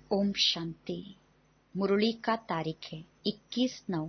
ओम शांति मुरली का तारीख है 21 नौ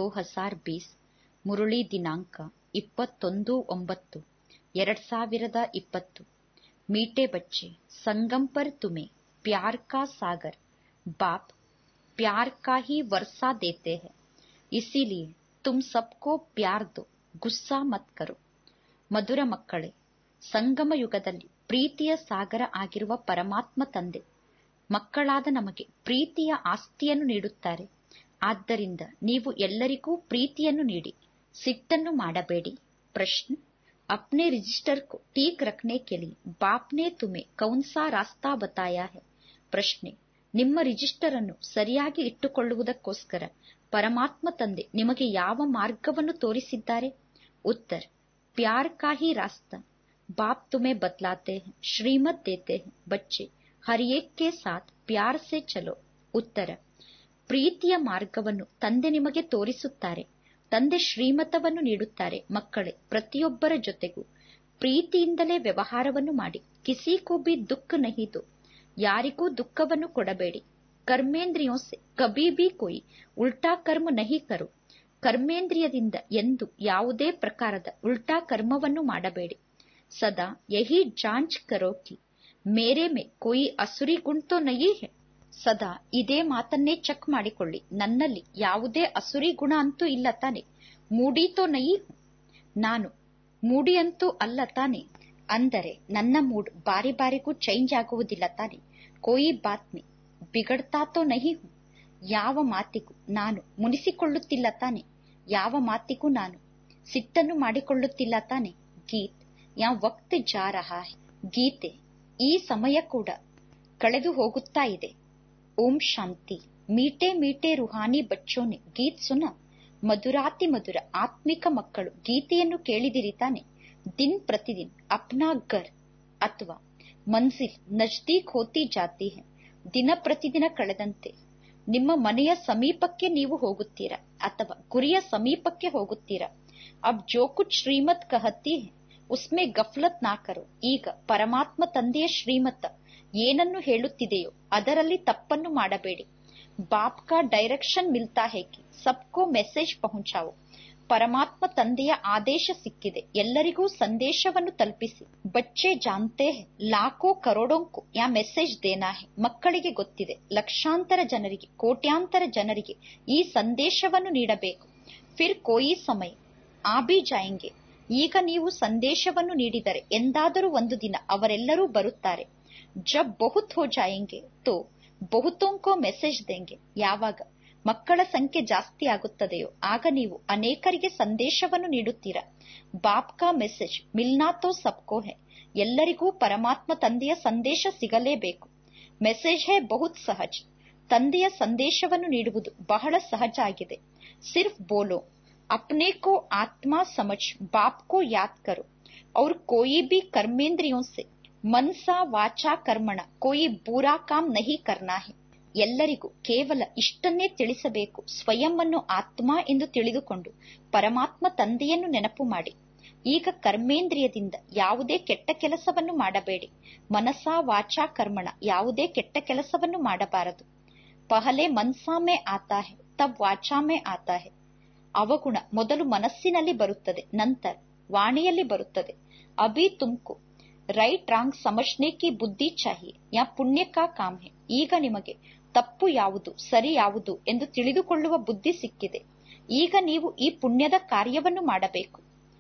2020 ಮುರುಳಿ ದಿನಾಂಕ ಇಪ್ಪತ್ತೊಂದು ಒಂಬತ್ತು ಎರಡ್ ಸಾವಿರದ ಇಪ್ಪತ್ತು ಮೀಟೆ ಬಚ್ಚೆ ಸಂಗಮ್ ಪರ್ ತುಮೆ ಪ್ಯಾರ್ ಕಾ ಸಾಗರ್ ಬಾಪ್ प्यार का ही वर्षा देते हैं इसीलिए तुम सबको प्यार दो ಗುಸ್ಸಾ ಮತ್ ಕರೋ ಮಧುರ ಮಕ್ಕಳೇ ಸಂಗಮ ಯುಗದಲ್ಲಿ ಪ್ರೀತಿಯ ಸಾಗರ ಆಗಿರುವ ಪರಮಾತ್ಮ ತಂದೆ ಮಕ್ಕಳಾದ ನಮಗೆ ಪ್ರೀತಿಯ ಆಸ್ತಿಯನ್ನು ನೀಡುತ್ತಾರೆ ಆದ್ದರಿಂದ ನೀವು ಎಲ್ಲರಿಗೂ ಪ್ರೀತಿಯನ್ನು ನೀಡಿ ಸಿಟ್ಟನ್ನು ಮಾಡಬೇಡಿ ಪ್ರಶ್ನೆ अपने रजिस्टर को ठीक रखने के लिए बाप ने तुम्हें कौन सा रास्ता बताया है ಪ್ರಶ್ನೆ ನಿಮ್ಮ ರಿಜಿಸ್ಟರ್ ಅನ್ನು ಸರಿಯಾಗಿ ಇಟ್ಟುಕೊಳ್ಳುವುದಕ್ಕೋಸ್ಕರ ಪರಮಾತ್ಮ ತಂದೆ ನಿಮಗೆ ಯಾವ ಮಾರ್ಗವನ್ನು ತೋರಿಸಿದ್ದಾರೆ ಉತ್ತರ ಪ್ಯಾರ್ ಕಾ ಹಿ ರಾಸ್ತಾ ಬಾಪ್ ತುಮೆ ಬದಲಾತೆ हैं ಶ್ರೀಮತ್ ದೇತೆ हैं ಬಚ್ಚೆ ಹರ್ ಏಕ್ ಕೆ ಸಾಥ್ ಪ್ಯಾರ್ ಸೆ ಚಲೋ ಉತ್ತರ ಪ್ರೀತಿಯ ಮಾರ್ಗವನ್ನು ತಂದೆ ನಿಮಗೆ ತೋರಿಸುತ್ತಾರೆ ತಂದೆ ಶ್ರೀಮತವನ್ನು ನೀಡುತ್ತಾರೆ ಮಕ್ಕಳೇ ಪ್ರತಿಯೊಬ್ಬರ ಜೊತೆಗೂ ಪ್ರೀತಿಯಿಂದಲೇ ವ್ಯವಹಾರವನ್ನು ಮಾಡಿ ಕಿಸಿ ಕೋ ಬಿ ದುಃಖ ನಹಿ ದೋ ಯಾರಿಗೂ ದುಃಖವನ್ನು ಕೊಡಬೇಡಿ ಕರ್ಮೇಂದ್ರಿಯೋ ಸೆ ಕಬಿ ಬಿ ಕೊಯ್ ಉಲ್ಟಾ ಕರ್ಮ ನಹಿ ಕರು ಕರ್ಮೇಂದ್ರಿಯದಿಂದ ಎಂದು ಯಾವುದೇ ಪ್ರಕಾರದ ಉಲ್ಟಾ ಕರ್ಮವನ್ನು ಮಾಡಬೇಡಿ ಸದಾ ಯಹಿ ಜಾಂಚ್ ಕರೋ ಕಿ ಮೇರೆ ಮೇ ಕೊಯ್ ಅಸುರಿ ಗುಣ್ ನಹಿ ಹೇ ಸದಾ ಇದೇ ಮಾತನ್ನೇ ಚೆಕ್ ಮಾಡಿಕೊಳ್ಳಿ ನನ್ನಲ್ಲಿ ಯಾವುದೇ ಅಸುರಿ ಗುಣ ಅಂತೂ ಇಲ್ಲ ತಾನೆ ಮೂಡಿತೋ ನಯಿ ನಾನು ಮೂಡಿ ಅಂತೂ ಅಲ್ಲ ತಾನೆ ಅಂದರೆ ನನ್ನ ಮೂಡ್ ಬಾರಿ ಬಾರಿಗೂ ಚೇಂಜ್ ಆಗುವುದಿಲ್ಲ ತಾನೆ ಕೋಯಿ ಬಾತ್ಮಿ ಬಿಗಡ್ತಾತೋ ನಹಿ ಯಾವ ಮಾತಿಗೂ ನಾನು ಮುನಿಸಿಕೊಳ್ಳುತ್ತಿಲ್ಲ ತಾನೆ ಯಾವ ಮಾತಿಗೂ ನಾನು ಸಿಟ್ಟನ್ನು ಮಾಡಿಕೊಳ್ಳುತ್ತಿಲ್ಲ ತಾನೆ ಗೀತ್ ಯಾ ವಕ್ತ್ ಜಾ ರಹಾ ಹೈ ಗೀತೆ ಈ ಸಮಯ ಕೂಡ ಕಳೆದು ಹೋಗುತ್ತಾ ಇದೆ ಓಂ ಶಾಂತಿ ಮೀಟೆ ಮೀಟೆ ರುಹಾನಿ ಬಚ್ಚೋನೆ ಗೀತ್ ಸುನ ಮಧುರಾತಿ ಮಧುರ ಆತ್ಮಿಕ ಮಕ್ಕಳು ಗೀತೆಯನ್ನು ಕೇಳಿದಿರಿ ತಾನೆ ದಿನ್ ಪ್ರತಿದಿನ್ ಅಪ್ನಾ ಗರ್ ಅಥವಾ ಮಂಜಿಲ್ ನಜ್ದೀಕ್ ಹೋತಿ ಜಾತಿ ಹೈ ದಿನ ಪ್ರತಿದಿನ ಕಳೆದಂತೆ ನಿಮ್ಮ ಮನೆಯ ಸಮೀಪಕ್ಕೆ ನೀವು ಹೋಗುತ್ತೀರಾ ಅಥವಾ ಗುರಿಯ ಸಮೀಪಕ್ಕೆ ಹೋಗುತ್ತೀರಾ ಅಬ್ ಜೋ ಕುಚ್ ಶ್ರೀಮತ್ ಕಹತಿ ಹೈ ಉಸ್ಮೆ ಗಫ್ಲತ್ ನಾ ಕರೋ ಈಗ ಪರಮಾತ್ಮ ತಂದೆಯ ಶ್ರೀಮತ ಏನನ್ನು ಹೇಳುತ್ತಿದೆಯೋ ಅದರಲ್ಲಿ ತಪ್ಪನ್ನು ಮಾಡಬೇಡಿ ಬಾಪ್ ಕಾ ಡೈರೆಕ್ಷನ್ ಮಿಲ್ತಾ ಹೇ ಕಿ ಸಬ್ಕೋ ಮೆಸೇಜ್ ಪಹುಂಚಾವೋ ಪರಮಾತ್ಮ ತಂದೆಯ ಆದೇಶ ಸಿಕ್ಕಿದೆ ಎಲ್ಲರಿಗೂ ಸಂದೇಶವನ್ನು ತಲುಪಿಸಿ ಬಚ್ಚೆ ಜಾನ್ತೆ ಹೇ ಲಾಖೋ ಕರೋಡೊಂಕು ಯಾ ಮೆಸೇಜ್ ದೇನಾ ಹೇ ಮಕ್ಕಳಿಗೆ ಗೊತ್ತಿದೆ ಲಕ್ಷಾಂತರ ಜನರಿಗೆ ಕೋಟ್ಯಾಂತರ ಜನರಿಗೆ ಈ ಸಂದೇಶವನ್ನು ನೀಡಬೇಕು ಫಿರ್ ಕೋಯಿ ಸಮಯ ಆ ಬಿ ಜಾಯಂಗೆ ಈಗ ನೀವು ಸಂದೇಶವನ್ನು ನೀಡಿದರೆ ಎಂದಾದರೂ ಒಂದು ದಿನ ಅವರೆಲ್ಲರೂ ಬರುತ್ತಾರೆ ಜಬ್ ಬಹುತ್ ಹೋ ಜಾಯಂಗೆ ತೋ ಬಹುತೋಂಕೋ ಮೆಸೇಜ್ ದೇಂಗೆ ಯಾವಾಗ ಮಕ್ಕಳ ಸಂಖ್ಯೆ ಜಾಸ್ತಿ ಆಗುತ್ತದೆಯೋ ಆಗ ನೀವು ಅನೇಕರಿಗೆ ಸಂದೇಶವನ್ನು ನೀಡುತ್ತೀರಾ ಬಾಪ್ ಕಾ ಮೆಸೇಜ್ ಮಿಲ್ನಾ ತೋ ಸಬ್ಕೋ ಹೇ ಎಲ್ಲರಿಗೂ ಪರಮಾತ್ಮ ತಂದೆಯ ಸಂದೇಶ ಸಿಗಲೇಬೇಕು ಮೆಸೇಜ್ ಹೇ ಬಹುತ್ ಸಹಜ್ ತಂದೆಯ ಸಂದೇಶವನ್ನು ನೀಡುವುದು ಬಹಳ ಸಹಜ ಆಗಿದೆ ಸಿರ್ಫ್ ಬೋಲೋ अपने को आत्मा समझ बाप को याद करो और कोई भी कर्मेंद्रियों से ಮನ್ಸಾ ವಾಚಾ ಕರ್ಮಣ ಕೋಯಿ ಬೂರಾ ಕಾಮ್ ನಹಿ ಕರ್ನಾ ಹೇ ಎಲ್ಲರಿಗೂ ಕೇವಲ ಇಷ್ಟನ್ನೇ ತಿಳಿಸಬೇಕು ಸ್ವಯಂ ಅನ್ನು ಆತ್ಮ ಎಂದು ತಿಳಿದುಕೊಂಡು ಪರಮಾತ್ಮ ತಂದೆಯನ್ನು ನೆನಪು ಮಾಡಿ ಈಗ ಕರ್ಮೇಂದ್ರಿಯದಿಂದ ಯಾವುದೇ ಕೆಟ್ಟ ಕೆಲಸವನ್ನು ಮಾಡಬೇಡಿ ಮನಸಾ ವಾಚಾ ಕರ್ಮಣ ಯಾವುದೇ ಕೆಟ್ಟ ಕೆಲಸವನ್ನು ಮಾಡಬಾರದು ಪಹಲೆ ಮನ್ಸಾಮೇ ಆತಾ ಹೇ ತಬ್ ವಾಚಾಮೇ ಆತಾ ಹೇ ಅವಗುಣ ಮೊದಲು ಮನಸ್ಸಿನಲ್ಲಿ ಬರುತ್ತದೆ ನಂತರ ವಾಣಿಯಲ್ಲಿ ಬರುತ್ತದೆ ಅಭಿ ತುಮ್ಕು ರೈಟ್ ರಾಂಗ್ ಸಮಜ್ನೆ ಕಿ ಬುದ್ಧಿ ಚಾಹಿಯೆ ಯಾ ಪುಣ್ಯ ಕಾ ಕಾಮ್ ಹೆ ಈಗ ನಿಮಗೆ ತಪ್ಪು ಯಾವುದು ಸರಿ ಯಾವುದು ಎಂದು ತಿಳಿದುಕೊಳ್ಳುವ ಬುದ್ಧಿ ಸಿಕ್ಕಿದೆ ಈಗ ನೀವು ಈ ಪುಣ್ಯದ ಕಾರ್ಯವನ್ನು ಮಾಡಬೇಕು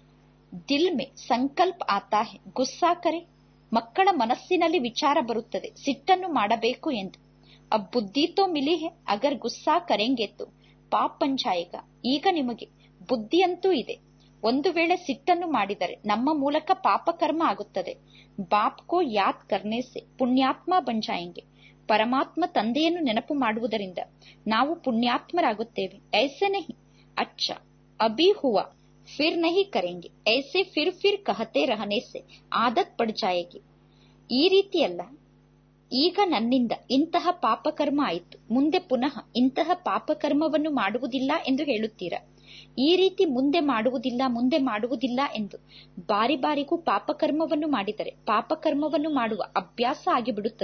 ದಿಲ್ ಮೇ ಸಂಕಲ್ಪ ಆತಾ ಹೆ ಗುಸ್ಸಾ ಕರೆ ಮಕ್ಕಳ ಮನಸ್ಸಿನಲ್ಲಿ ವಿಚಾರ ಬರುತ್ತದೆ ಸಿಟ್ಟನ್ನು ಮಾಡಬೇಕು ಎಂದು ಅಬ್ ಬುದ್ಧಿ ತೋ ಮಿಲಿ ಹೆ ಅಗರ್ ಗುಸ್ಸಾ ಕರೆಂಗೆ ತೋ ಪಾಪ್ ಪಂಚಾಯೇಗ ಈಗ ನಿಮಗೆ ಬುದ್ಧಿಯಂತೂ ಇದೆ ಒಂದು ವೇಳೆ ಸಿಟ್ಟನ್ನು ಮಾಡಿದರೆ ನಮ್ಮ ಮೂಲಕ ಪಾಪಕರ್ಮ ಆಗುತ್ತದೆ ಬಾಪ್ ಕೋ ಯಾದ್ ಕರ್ನೆ ಸೆ ಪುಣ್ಯಾತ್ಮ ಬಂಜಾಯಂಗೆ ಪರಮಾತ್ಮ ತಂದೆಯನ್ನು ನೆನಪು ಮಾಡುವುದರಿಂದ ನಾವು ಪುಣ್ಯಾತ್ಮರಾಗುತ್ತೇವೆ ಐಸೆ ನಹಿ ಅಚ್ಚ ಅಭಿ ಹುವಾ ಫಿರ್ ನಹಿ ಕರೆಂಗೆ ಐಸೆ ಫಿರ್ ಫಿರ್ ಕಹತೆ ರಹನೆ ಸೆ ಆದತ್ ಪಡ್ ಜಾಯೇಗಿ ಈ ರೀತಿಯಲ್ಲ ಈಗ ನನ್ನಿಂದ ಇಂತಹ ಪಾಪಕರ್ಮ ಆಯಿತು ಮುಂದೆ ಪುನಃ ಇಂತಹ ಪಾಪಕರ್ಮವನ್ನು ಮಾಡುವುದಿಲ್ಲ ಎಂದು ಹೇಳುತ್ತೀರಾ ಈ ರೀತಿ ಮುಂದೆ ಮಾಡುವುದಿಲ್ಲ ಮುಂದೆ ಮಾಡುವುದಿಲ್ಲ ಎಂದು ಬಾರಿ ಬಾರಿಗೂ ಪಾಪಕರ್ಮವನ್ನು ಮಾಡಿದರೆ ಪಾಪಕರ್ಮವನ್ನು ಮಾಡುವ ಅಭ್ಯಾಸ ಆಗಿಬಿಡುತ್ತದೆ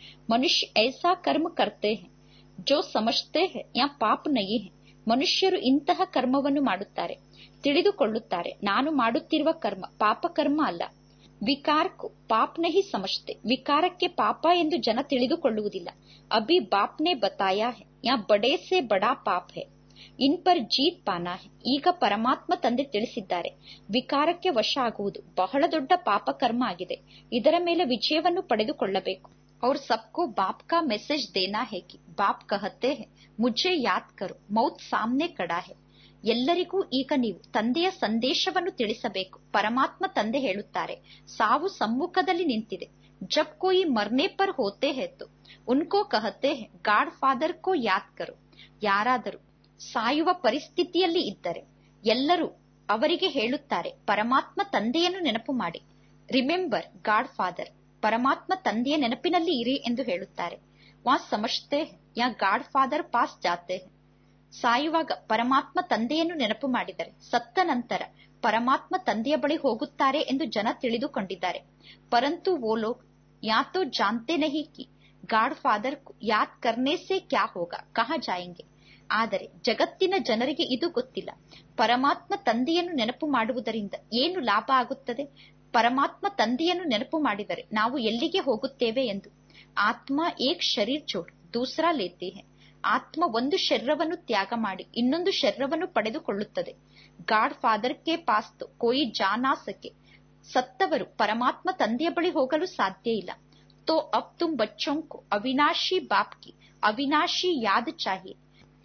मनुष्य ऐसा कर्म करते हैं जो समझते हैं या ಪಾಪ नहीं है ಮನುಷ್ಯರು ಇಂತಹ ಕರ್ಮವನ್ನು ಮಾಡುತ್ತಾರೆ ತಿಳಿದುಕೊಳ್ಳುತ್ತಾರೆ ನಾನು ಮಾಡುತ್ತಿರುವ ಕರ್ಮ ಪಾಪ ಕರ್ಮ ಅಲ್ಲ ವಿಕಾರಕ್ಕೂ ಪಾಪ ನಹಿ ಸಮಜ್ತೆ ವಿಕಾರಕ್ಕೆ ಪಾಪ ಎಂದು ಜನ ತಿಳಿದುಕೊಳ್ಳುವುದಿಲ್ಲ ಅಭಿ ಬಾಪ್ನೆ ಬತಾಯಾ ಹೈ ಯಾ ಬಡೇ ಸೆ ಬಡಾ ಪಾಪ್ ಹೈ ಇನ್ ಪರ್ ಜೀತ್ ಪಾನಾ ಹೈ ಈಗ ಪರಮಾತ್ಮ ತಂದೆ ತಿಳಿಸಿದ್ದಾರೆ ವಿಕಾರಕ್ಕೆ ವಶ ಆಗುವುದು ಬಹಳ ದೊಡ್ಡ ಪಾಪ ಕರ್ಮ ಆಗಿದೆ ಇದರ ಮೇಲೆ ವಿಜಯವನ್ನು ಪಡೆದುಕೊಳ್ಳಬೇಕು और सबको बाप का मैसेज देना है कि बाप कहते हैं मुझे याद करो मौत सामने खड़ा है ಎಲ್ಲರಿಗೂ ಈಗ ನೀವು ತಂದೆಯ ಸಂದೇಶವನ್ನು ತಿಳಿಸಬೇಕು ಪರಮಾತ್ಮ ತಂದೆ ಹೇಳುತ್ತಾರೆ ಸಾವು ಸಮ್ಮುಖದಲ್ಲಿ ನಿಂತಿದೆ ಜಬ್ ಕೋಯಿ ಮರ್ನೆ ಪರ್ ಹೋತೆ ಹೇ ತೋ ಉನ್ಕೋ ಕಹತೆ ಹೇ ಗಾಡ್ ಫಾದರ್ ಕೋ ಯಾದ್ ಕರೋ ಯಾರಾದರೂ ಸಾಯುವ ಪರಿಸ್ಥಿತಿಯಲ್ಲಿ ಇದ್ದರೆ ಎಲ್ಲರೂ ಅವರಿಗೆ ಹೇಳುತ್ತಾರೆ ಪರಮಾತ್ಮ ತಂದೆಯನ್ನು ನೆನಪು ಮಾಡಿ ರಿಮೆಂಬರ್ ಗಾಡ್ ಫಾದರ್ ಪರಮಾತ್ಮ ತಂದೆಯ ನೆನಪಿನಲ್ಲಿ ಇರಿ ಎಂದು ಹೇಳುತ್ತಾರೆ ವಾ ಸಮಜ್ತೆ ಹೈ ಯಾ ಗಾಡ್ ಫಾದರ್ ಪಾಸ್ ಜಾತೆ ಹೈ ಸಾಯುವಾಗ ಪರಮಾತ್ಮ ತಂದೆಯನ್ನು ನೆನಪು ಮಾಡಿದರೆ ಸತ್ತ ನಂತರ ಪರಮಾತ್ಮ ತಂದೆಯ ಬಳಿ ಹೋಗುತ್ತಾರೆ ಎಂದು ಜನ ತಿಳಿದುಕೊಂಡಿದ್ದಾರೆ ಪರಂತು ವೋ ಲೋಗ್ ಯಾ ತೋ ಜಾನ್ತೆ ನಹಿ ಕಿ ಗಾಡ್ ಫಾದರ್ ಯಾದ್ ಕರ್ನೆ ಸೆ ಕ್ಯಾ ಹೋಗ ಕಹ ಜಾಯಂಗೆ ಆದರೆ ಜಗತ್ತಿನ ಜನರಿಗೆ ಇದು ಗೊತ್ತಿಲ್ಲ ಪರಮಾತ್ಮ ತಂದೆಯನ್ನು ನೆನಪು ಮಾಡುವುದರಿಂದ ಏನು ಲಾಭ ಆಗುತ್ತದೆ ಪರಮಾತ್ಮ ತಂದೆಯನ್ನು ನೆನಪು ಮಾಡಿದರೆ ನಾವು ಎಲ್ಲಿಗೆ ಹೋಗುತ್ತೇವೆ ಎಂದು ಆತ್ಮ ಏಕ್ ಶರೀರ್ ಚೋಡ್ ದೂಸರಾ ಲೇತೆ ಹೈ ಆತ್ಮ ಒಂದು ಶರೀರವನ್ನು ತ್ಯಾಗ ಮಾಡಿ ಇನ್ನೊಂದು ಶರೀರವನ್ನು ಪಡೆದುಕೊಳ್ಳುತ್ತದೆ ಗಾಡ್ ಫಾದರ್ ಕೆ ಪಾಸ್ ತೋ ಕೋಯಿ ಜಾನಾ ಸಕೆ ಸತ್ತವರು ಪರಮಾತ್ಮ ತಂದೆಯ ಬಳಿ ಹೋಗಲು ಸಾಧ್ಯ ಇಲ್ಲ ತೋ ಅಬ್ ತುಮ್ ಬಚ್ಚೋಂ ಕೋ ಅವಿನಾಶಿ ಬಾಪ್ ಕಿ ಅವಿನಾಶಿ ಯಾದ್ ಚಾಹಿಯೆ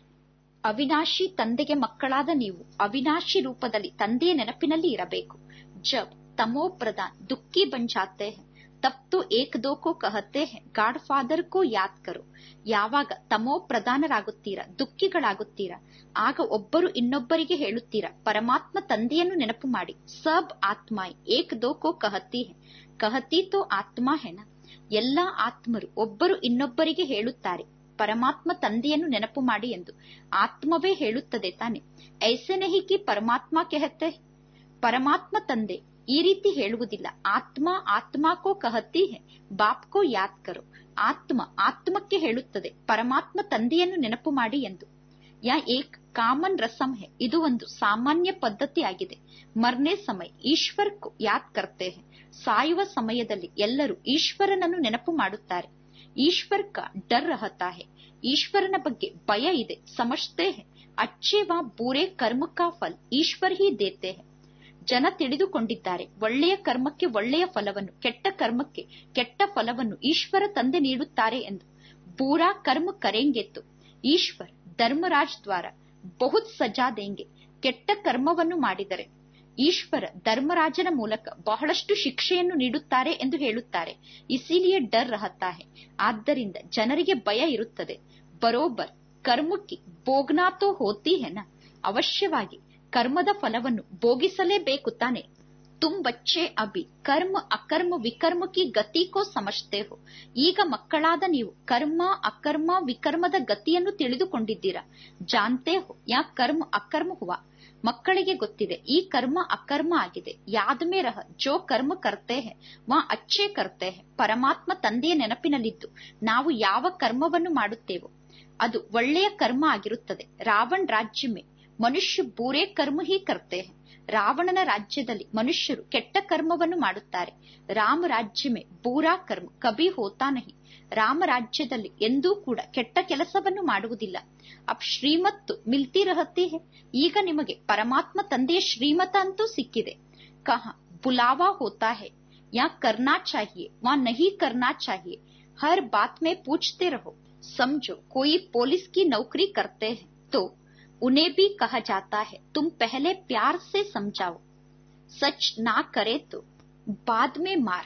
ಅವಿನಾಶಿ ತಂದೆಗೆ ಮಕ್ಕಳಾದ ನೀವು ಅವಿನಾಶಿ ರೂಪದಲ್ಲಿ ತಂದೆಯ ನೆನಪಿನಲ್ಲಿ ಇರಬೇಕು ಜಬ್ ತಮೋ ಪ್ರಧಾನ್ ದುಃಖಿ ಬನ್ ಜಾತೆ ಹೈ ತಬ್ ತೋ ಏಕ್ ದೋ ಕೋ ಕಹತೆ ಹೈ ಗಾಡ್ ಫಾದರ್ ಕೋ ಯಾದ್ ಕರೋ ಯಾವಾಗ ತಮೋ ಪ್ರಧಾನರಾಗುತ್ತೀರಾ ದುಃಖಿಗಳಾಗುತ್ತೀರಾ ಆಗ ಒಬ್ಬರು ಇನ್ನೊಬ್ಬರಿಗೆ ಹೇಳುತ್ತೀರಾ ಪರಮಾತ್ಮ ತಂದೆಯನ್ನು ನೆನಪು ಮಾಡಿ ಸಬ್ ಆತ್ಮಾಯ್ ಏಕ್ ದೋ ಕೋ ಕಹತಿ ಹೈ ಕಹತಿ ತೋ ಆತ್ಮ ಹೆನ ಎಲ್ಲಾ ಆತ್ಮರು ಒಬ್ಬರು ಇನ್ನೊಬ್ಬರಿಗೆ ಹೇಳುತ್ತಾರೆ ಪರಮಾತ್ಮ ತಂದೆಯನ್ನು ನೆನಪು ಮಾಡಿ ಎಂದು ಆತ್ಮವೇ ಹೇಳುತ್ತದೆ ತಾನೆ ಐಸೆ ನಹಿ ಕಿ ಪರಮಾತ್ಮ ಕೆಹತೆ ಪರಮಾತ್ಮ ತಂದೆ ಈ ರೀತಿ ಹೇಳುವುದಿಲ್ಲ ಆತ್ಮ ಆತ್ಮ ಕೋ ಕಹತಿ ಹೈ ಬಾಪ್ ಕೋ ಯಾದ್ ಕರೋ ಆತ್ಮ ಆತ್ಮಕ್ಕೆ ಹೇಳುತ್ತದೆ ಪರಮಾತ್ಮ ತಂದೆಯನ್ನು ನೆನಪು ಮಾಡಿ ಎಂದು ಯಾ ಏಕ್ ಕಾಮನ್ ರಸಂ ಹೈ ಇದು ಒಂದು ಸಾಮಾನ್ಯ ಪದ್ಧತಿ ಆಗಿದೆ ಮರ್ನೆ ಸಮಯ ಈಶ್ವರ್ ಕೋ ಯಾದ್ ಕರ್ತೆ ಹೈ ಸಾಯುವ ಸಮಯದಲ್ಲಿ ಎಲ್ಲರೂ ಈಶ್ವರನನ್ನು ನೆನಪು ಮಾಡುತ್ತಾರೆ ಈಶ್ವರ್ ಕಾ ಡರ್ ರಹತಾ ಹೈ ಈಶ್ವರನ ಬಗ್ಗೆ ಭಯ ಇದೆ ಸಮಜ್ತೆ ಹೈ ಅಚ್ಚೆ ವಾ ಬೂರೆ ಕರ್ಮ ಕಾ ಫಲ್ ಈಶ್ವರ್ ಹಿ ದೇತೆ ಹೈ ಜನ ತಿಳಿದುಕೊಂಡಿದ್ದಾರೆ ಒಳ್ಳೆಯ ಕರ್ಮಕ್ಕೆ ಒಳ್ಳೆಯ ಫಲವನ್ನು ಕೆಟ್ಟ ಕರ್ಮಕ್ಕೆ ಕೆಟ್ಟ ಫಲವನ್ನು ಈಶ್ವರ ತಂದೆ ನೀಡುತ್ತಾರೆ ಎಂದು ಬೂರಾ ಕರ್ಮ ಕರೆಂಗೆತ್ತು ಈಶ್ವರ್ ಧರ್ಮರಾಜ್ ದ್ವಾರ ಬಹುತ್ ಸಜಾ ದೇಂಗೆ ಕೆಟ್ಟ ಕರ್ಮವನ್ನು ಮಾಡಿದರೆ ಈಶ್ವರ ಧರ್ಮರಾಜನ ಮೂಲಕ ಬಹಳಷ್ಟು ಶಿಕ್ಷೆಯನ್ನು ನೀಡುತ್ತಾರೆ ಎಂದು ಹೇಳುತ್ತಾರೆ ಇಸಿಲಿಯೇ ಡರ್ ರಹತಾ ಹೈ ಆದ್ದರಿಂದ ಜನರಿಗೆ ಭಯ ಇರುತ್ತದೆ ಬರೋಬರ್ ಕರ್ಮಕ್ಕೆ ಬೋಗ್ನಾತೋ ಹೋತಿ ಹೆನ ಅವಶ್ಯವಾಗಿ ಕರ್ಮದ ಫಲವನ್ನು ಭೋಗಿಸಲೇಬೇಕು ತಾನೆ ತುಮ್ ಬಚ್ಚೆ ಅಭಿ ಕರ್ಮ ಅಕರ್ಮ ವಿಕರ್ಮ ಕಿ ಗತಿ ಕೋ ಸಮಜ್ತೆ ಹೋ ಈಗ ಮಕ್ಕಳಾದ ನೀವು ಕರ್ಮ ಅಕರ್ಮ ವಿಕರ್ಮದ ಗತಿಯನ್ನು ತಿಳಿದುಕೊಂಡಿದ್ದೀರಾ ಜಾನ್ತೆ ಹೋ ಯಾ ಕರ್ಮ ಅಕರ್ಮ ಹುವ ಮಕ್ಕಳಿಗೆ ಗೊತ್ತಿದೆ ಈ ಕರ್ಮ ಅಕರ್ಮ ಆಗಿದೆ ಯಾದ್ ಮೇ ರಹ ಜೋ ಕರ್ಮ ಕರ್ತೆ ಹೇ ವಾ ಅಚ್ಚೆ ಕರ್ತೆ ಹೇ ಪರಮಾತ್ಮ ತಂದೆಯ ನೆನಪಿನಲ್ಲಿದ್ದು ನಾವು ಯಾವ ಕರ್ಮವನ್ನು ಮಾಡುತ್ತೇವೋ ಅದು ಒಳ್ಳೆಯ ಕರ್ಮ ಆಗಿರುತ್ತದೆ ರಾವಣ್ ರಾಜ್ಯ ಮೇ ಮನುಷ್ಯ ಬೂರೇ ಕರ್ಮ ಹಿ ಕರ್ತೆ ಹೇ ರಾವಣನ ರಾಜ್ಯದಲ್ಲಿ ಮನುಷ್ಯರು ಕೆಟ್ಟ ಕರ್ಮವನ್ನು ಮಾಡುತ್ತಾರೆ ರಾಮ ರಾಜ್ಯ ಮೇ ಬೂರಾ ಕರ್ಮ ಕಬಿ ಹೋತಾ ನಹಿ ರಾಮ ರಾಜ್ಯದಲ್ಲಿ ಎಂದೂ ಕೂಡ ಕೆಟ್ಟ ಕೆಲಸವನ್ನು ಮಾಡುವುದಿಲ್ಲ ಅಬ್ ಶ್ರೀಮತ್ತು ಮಿಲ್ತಿ ರಹತಿ ಹೇ ಈಗ ನಿಮಗೆ ಪರಮಾತ್ಮ ತಂದೆಯ ಶ್ರೀಮತ ಅಂತೂ ಸಿಕ್ಕಿದೆ ಕಹ ಬುಲಾವಾ ಹೋತಾ ಹೇ ಯಾ ಕರ್ನಾ ಚಾಹಿಯೆ ವಾ ನಹಿ ಕರ್ನಾ ಚಾಹಿಯೆ ಹರ್ ಬಾತ್ ಮೇ ಪೂछते रहो समझो कोई पुलिस की नौकरी करते हैं तो उन्हें भी कहा जाता है तुम पहले प्यार से समझाओ सच ना करे तो बाद में मार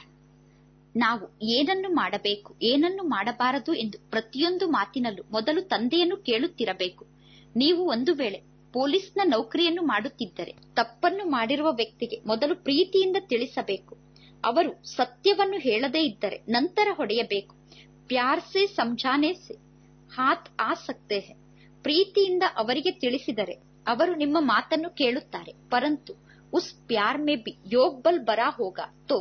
ನಾವು ಏನನ್ನು ಮಾಡಬೇಕು ಏನನ್ನು ಮಾಡಬಾರದು ಎಂದು ಪ್ರತಿಯೊಂದು ಮಾತಿನಲ್ಲೂ ಮೊದಲು ತಂದೆಯನ್ನು ಕೇಳುತ್ತಿರಬೇಕು ನೀವು ಒಂದು ವೇಳೆ ಪೊಲೀಸ್ನ ನೌಕರಿಯನ್ನು ಮಾಡುತ್ತಿದ್ದರೆ ತಪ್ಪನ್ನು ಮಾಡಿರುವ ವ್ಯಕ್ತಿಗೆ ಮೊದಲು ಪ್ರೀತಿಯಿಂದ ತಿಳಿಸಬೇಕು ಅವರು ಸತ್ಯವನ್ನು ಹೇಳದೇ ಇದ್ದರೆ ನಂತರ ಹೊಡೆಯಬೇಕು ಪ್ಯಾರ್ ಸೆ ಸಮझाने से ಹಾತ್ ಆ ಸಕ್ತೆ ಹೈ ಪ್ರೀತಿಯಿಂದ ಅವರಿಗೆ ತಿಳಿಸಿದರೆ ಅವರು ನಿಮ್ಮ ಮಾತನ್ನು ಕೇಳುತ್ತಾರೆ ಪರಂತು ಉಸ್ ಪ್ಯಾರ್ ಮೇ ಬಿ ಯೋಗ್ ಬಲ್ ಬರಾ ಹೋಗ ತೋ